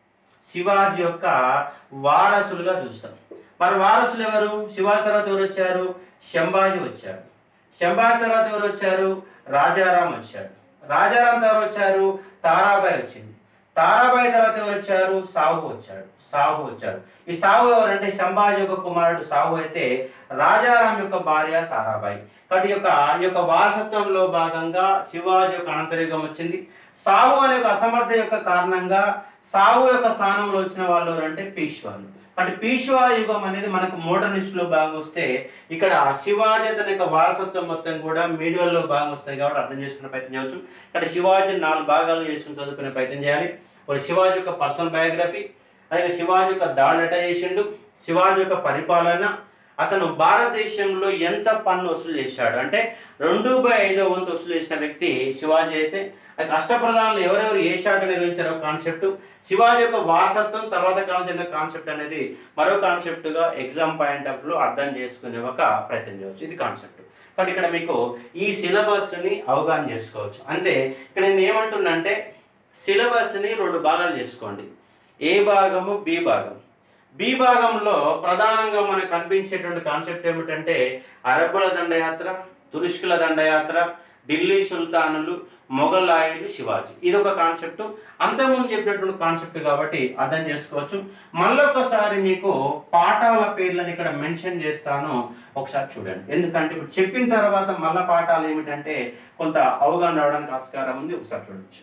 శివాజీ యొక్క వారసులుగా చూస్తాం మరి వారసులు ఎవరు శివాజీ తర్వాత ఎవరు వచ్చారు శంభాజీ వచ్చాడు శంభాజీ తర్వాత ఎవరు వచ్చారు రాజారాం వచ్చాడు రాజారాం తర్వాత వచ్చారు తారాబాయి వచ్చింది తారాబాయి తర్వాత ఎవరు వచ్చారు సాహు వచ్చాడు సాహు వచ్చాడు ఈ సాహు ఎవరంటే శంభాజీ యొక్క కుమారుడు సాహు అయితే రాజారాం యొక్క భార్య తారాబాయి కాబట్టి ఈ యొక్క ఈ యొక్క వారసత్వంలో భాగంగా శివాజీ యొక్క అనంతరిగం వచ్చింది సాహు అనే ఒక అసమర్థ యొక్క కారణంగా సాహు యొక్క స్థానంలో వచ్చిన వాళ్ళు ఎవరంటే పీష్వాలు అంటే పీష్వా యుగం అనేది మనకు మోడర్నిస్ట్ లో భాగం వస్తే ఇక్కడ శివాజీ తన యొక్క వారసత్వం మొత్తం కూడా మీడియాలో భాగం వస్తాయి కాబట్టి అర్థం చేసుకునే ప్రయత్నం చేయవచ్చు ఇక్కడ శివాజీ నాలుగు భాగాలు చేసుకుని చదువుకునే ప్రయత్నం చేయాలి ఒక శివాజీ యొక్క పర్సనల్ బయోగ్రఫీ అలాగే శివాజీ యొక్క దాడులు ఎట్లా చేసిండు శివాజీ యొక్క పరిపాలన అతను భారతదేశంలో ఎంత పన్ను వసూలు చేశాడు అంటే రెండు బై ఐదో వంతు వసూలు చేసిన వ్యక్తి శివాజీ అయితే అది అష్టప్రధానులు ఎవరెవరు ఏ శాఖ నిర్వహించారో కాన్సెప్ట్ శివాజీ యొక్క వారసత్వం తర్వాత కాలం చెందిన కాన్సెప్ట్ అనేది మరో కాన్సెప్ట్గా ఎగ్జామ్ పాయింట్ ఆఫ్ లో అర్థం చేసుకునే ఒక ప్రయత్నం చేయవచ్చు ఇది కాన్సెప్ట్ కాబట్టి ఇక్కడ మీకు ఈ సిలబస్ని అవగాహన చేసుకోవచ్చు అంతే ఇక్కడ నేను ఏమంటున్నానంటే సిలబస్ని రెండు భాగాలు చేసుకోండి ఏ భాగము బి భాగం బి భాగంలో ప్రధానంగా మనకు కనిపించేటువంటి కాన్సెప్ట్ ఏమిటంటే అరబ్బుల దండయాత్ర తురుష్కుల దండయాత్ర ఢిల్లీ సుల్తానులు మొఘలాయులు శివాజీ ఇది ఒక కాన్సెప్ట్ అంతకుముందు చెప్పినటువంటి కాన్సెప్ట్ కాబట్టి అర్థం చేసుకోవచ్చు మళ్ళొకసారి మీకు పాఠాల పేర్లను ఇక్కడ మెన్షన్ చేస్తాను ఒకసారి చూడండి ఎందుకంటే ఇప్పుడు చెప్పిన తర్వాత మళ్ళా పాఠాలు ఏమిటంటే కొంత అవగాహన రావడానికి ఆస్కారం ఉంది ఒకసారి చూడొచ్చు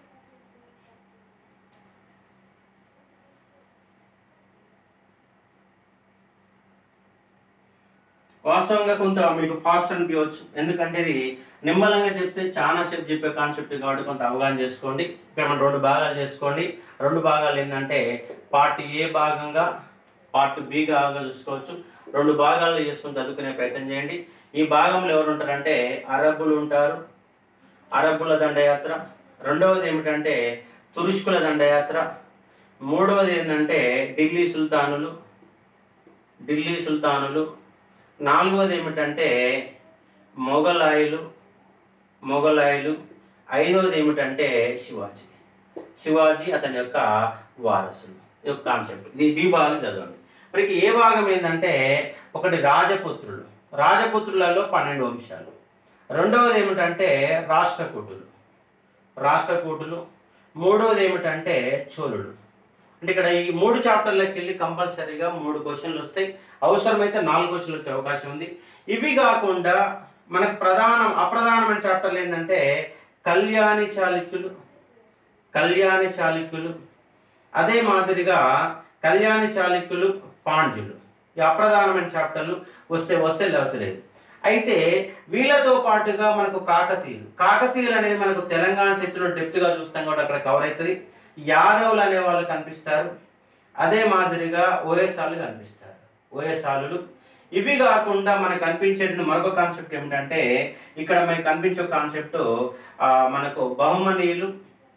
వాస్తవంగా కొంత మీకు ఫాస్ట్ అనిపించవచ్చు ఎందుకంటే ఇది నిమ్మలంగా చెప్తే చాలా సేపు చెప్పే కాన్సెప్ట్ కాబట్టి కొంత అవగాహన చేసుకోండి ఇక్కడ మనం రెండు భాగాలు చేసుకోండి రెండు భాగాలు ఏంటంటే పార్ట్ ఏ భాగంగా పార్ట్ బి భాగంగా చూసుకోవచ్చు రెండు భాగాలు చేసుకొని చదువుకునే ప్రయత్నం చేయండి ఈ భాగంలో ఎవరు ఉంటారంటే అరబ్బులు ఉంటారు అరబ్బుల దండయాత్ర రెండవది ఏమిటంటే తురుష్కుల దండయాత్ర మూడవది ఏంటంటే ఢిల్లీ సుల్తానులు ఢిల్లీ సుల్తానులు నాలుగవది ఏమిటంటే మొఘలాయులు మొఘలాయులు ఐదవది ఏమిటంటే శివాజీ శివాజీ అతని యొక్క వారసులు ఇది ఒక కాన్సెప్ట్ ఇది బి భాగం చదవండి మరి ఇక ఏ భాగం ఏంటంటే ఒకటి రాజపుత్రులు రాజపుత్రులలో పన్నెండు వంశాలు రెండవది ఏమిటంటే రాష్ట్రకూటులు రాష్ట్రకూటులు మూడవది ఏమిటంటే చోళులు అంటే ఇక్కడ ఈ మూడు చాప్టర్లకు వెళ్ళి కంపల్సరీగా మూడు క్వశ్చన్లు వస్తాయి అవసరమైతే నాలుగు క్వశ్చన్లు వచ్చే అవకాశం ఉంది ఇవి కాకుండా మనకు ప్రధానం అప్రధానమైన చాప్టర్లు ఏంటంటే కళ్యాణి చాళుక్యులు కళ్యాణి చాళుక్యులు అదే మాదిరిగా కళ్యాణి చాళుక్యులు పాండ్యులు ఈ అప్రధానమైన చాప్టర్లు వస్తే వస్తే లేవతలేదు అయితే వీళ్ళతో పాటుగా మనకు కాకతీయులు కాకతీయులు అనేది మనకు తెలంగాణ చరిత్రలో డెప్త్గా చూస్తాం కాబట్టి అక్కడ కవర్ అవుతుంది యాదవులు అనే వాళ్ళు కనిపిస్తారు అదే మాదిరిగా ఓఎస్ఆర్లు కనిపిస్తారు ఓఎస్ఆర్లు ఇవి కాకుండా మనకు కనిపించే మరొక కాన్సెప్ట్ ఏమిటంటే ఇక్కడ మనకు కనిపించే కాన్సెప్ట్ మనకు బహుమనీయులు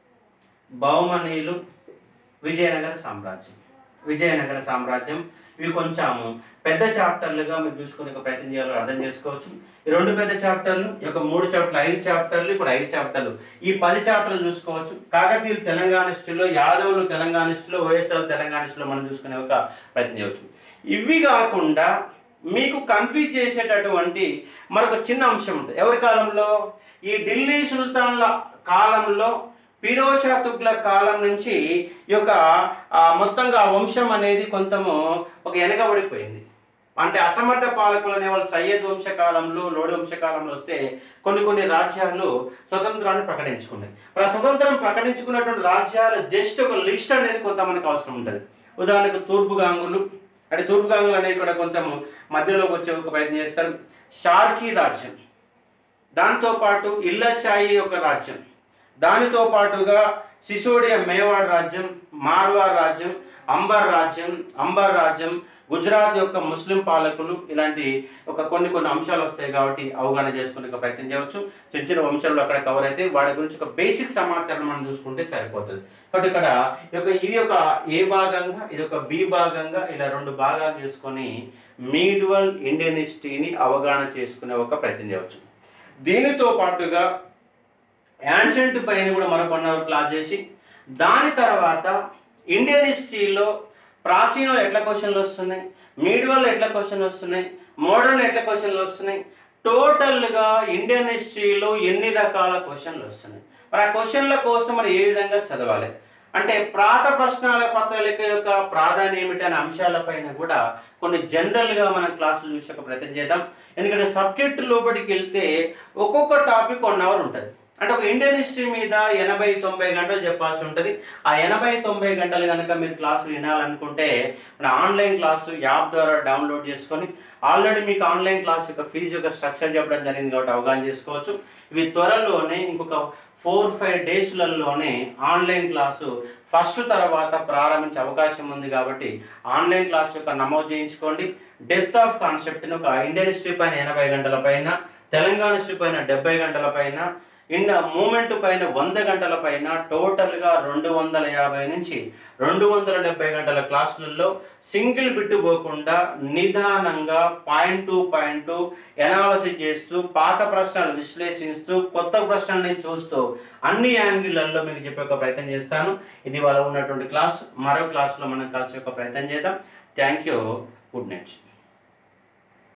బహుమనీయులు విజయనగర సామ్రాజ్యం విజయనగర సామ్రాజ్యం ఇవి కొంచెం పెద్ద చాప్టర్లుగా మీరు చూసుకునే ప్రయత్నం చేయాలో అర్థం చేసుకోవచ్చు ఈ రెండు పెద్ద చాప్టర్లు ఈ యొక్క మూడు చాప్టర్లు ఐదు చాప్టర్లు ఇప్పుడు ఐదు చాప్టర్లు ఈ పది చాప్టర్లు చూసుకోవచ్చు కాకతీయులు తెలంగాణిస్టులో యాదవులు తెలంగాణిస్టులో వైఎస్ఆర్ తెలంగాణిస్టులో మనం చూసుకునే ఒక ప్రయత్నం చేయవచ్చు ఇవి కాకుండా మీకు కన్ఫ్యూజ్ చేసేటటువంటి మరొక చిన్న అంశం ఉంటుంది ఎవరి కాలంలో ఈ ఢిల్లీ సుల్తాన్ల కాలంలో ఫిరోషా తుగ్లక్ కాలం నుంచి ఈ యొక్క ఆ, మొత్తంగా ఆ వంశం అనేది కొంచెము ఒక వెనకబడిపోయింది అంటే అసమర్థ పాలకులు అనేవాళ్ళు సయ్యద్ వంశ కాలంలో లోడి వంశ కాలంలో వస్తే కొన్ని కొన్ని రాజ్యాలు స్వతంత్రాన్ని ప్రకటించుకున్నాయి మరి ఆ స్వతంత్రం ప్రకటించుకున్నటువంటి రాజ్యాలు జస్ట్ ఒక లిస్ట్ అనేది కొంత మనకు అవసరం ఉంటుంది ఉదాహరణకు తూర్పు గాంగులు అంటే తూర్పు గాంగులు అనేవి కూడా కొంచెం మధ్యలోకి వచ్చే ఒక ప్రయత్నం చేస్తారు షార్కీ రాజ్యం దాంతో పాటు ఇల్లషాయి యొక్క రాజ్యం దానితో పాటుగా సిసోడియా మేవాడ్ రాజ్యం మార్వార్ రాజ్యం అంబర్ రాజ్యం అంబర్ రాజ్యం గుజరాత్ యొక్క ముస్లిం పాలకులు ఇలాంటి ఒక కొన్ని కొన్ని అంశాలు వస్తాయి కాబట్టి అవగాహన చేసుకునే ఒక ప్రయత్నం చేయవచ్చు చిన్న చిన్న వంశాలు అక్కడ కవర్ అయితే వాటి గురించి ఒక బేసిక్ సమాచారం మనం చూసుకుంటే సరిపోతుంది కాబట్టి ఇక్కడ ఈ యొక్క ఇది ఒక ఏ భాగంగా ఇది ఒక బి భాగంగా ఇలా రెండు భాగాలు చేసుకొని మీడ్వల్ ఇండియన్ హిస్టరీని అవగాహన చేసుకునే ఒక ప్రయత్నం చేయవచ్చు దీనితో పాటుగా యాన్షెంట్ పైన కూడా మరొక వన్ అవర్ క్లాస్ చేసి దాని తర్వాత ఇండియన్ హిస్టరీలో ప్రాచీన ఎట్లా క్వశ్చన్లు వస్తున్నాయి మీడివల్ ఎట్లా క్వశ్చన్లు వస్తున్నాయి మోడర్న్ ఎట్లా క్వశ్చన్లు వస్తున్నాయి టోటల్గా ఇండియన్ హిస్టరీలో ఎన్ని రకాల క్వశ్చన్లు వస్తున్నాయి మరి ఆ క్వశ్చన్ల కోసం మరి ఏ విధంగా చదవాలి అంటే ప్రాత ప్రశ్నల పత్రాలక యొక్క ప్రాధాన్యం ఏమిటి అనే అంశాలపైన కూడా కొన్ని జనరల్గా మనం క్లాసులు చూసే ఒక ప్రయత్నం చేద్దాం ఎందుకంటే సబ్జెక్ట్ లోపలికి వెళ్తే ఒక్కొక్క టాపిక్ వన్ అవర్ ఉంటుంది అంటే ఒక ఇండియన్ హిస్టరీ మీద ఎనభై తొంభై గంటలు చెప్పాల్సి ఉంటుంది ఆ ఎనభై తొంభై గంటలు కనుక మీరు క్లాసులు వినాలనుకుంటే మన ఆన్లైన్ క్లాసు యాప్ ద్వారా డౌన్లోడ్ చేసుకొని ఆల్రెడీ మీకు ఆన్లైన్ క్లాస్ యొక్క ఫీజు యొక్క స్ట్రక్చర్ చెప్పడం జరిగింది కాబట్టి అవగాహన చేసుకోవచ్చు ఇవి త్వరలోనే ఇంకొక ఫోర్ ఫైవ్ డేస్లలోనే ఆన్లైన్ క్లాసు ఫస్ట్ తర్వాత ప్రారంభించే అవకాశం ఉంది కాబట్టి ఆన్లైన్ క్లాస్ యొక్క నమోదు చేయించుకోండి డెప్త్ ఆఫ్ కాన్సెప్ట్ని ఒక ఇండియన్ హిస్టరీ పైన ఎనభై గంటల పైన తెలంగాణ హిస్టరీ పైన డెబ్బై గంటల పైన ఇండ మూమెంట్ పైన వంద గంటల పైన టోటల్గా రెండు వందల యాభై నుంచి రెండు వందల డెబ్బై గంటల క్లాసులలో సింగిల్ బిట్టు పోకుండా నిదానంగా పాయింట్ టు పాయింట్ ఎనాలసిస్ చేస్తూ పాత ప్రశ్నలు విశ్లేషిస్తూ కొత్త ప్రశ్నల్ని చూస్తూ అన్ని యాంగిళ్లలో మీకు చెప్పే ఒక ప్రయత్నం చేస్తాను ఇది వాళ్ళ ఉన్నటువంటి క్లాస్ మరో క్లాస్లో మనం కలిసి ఒక ప్రయత్నం చేద్దాం థ్యాంక్ యూ గుడ్ నైట్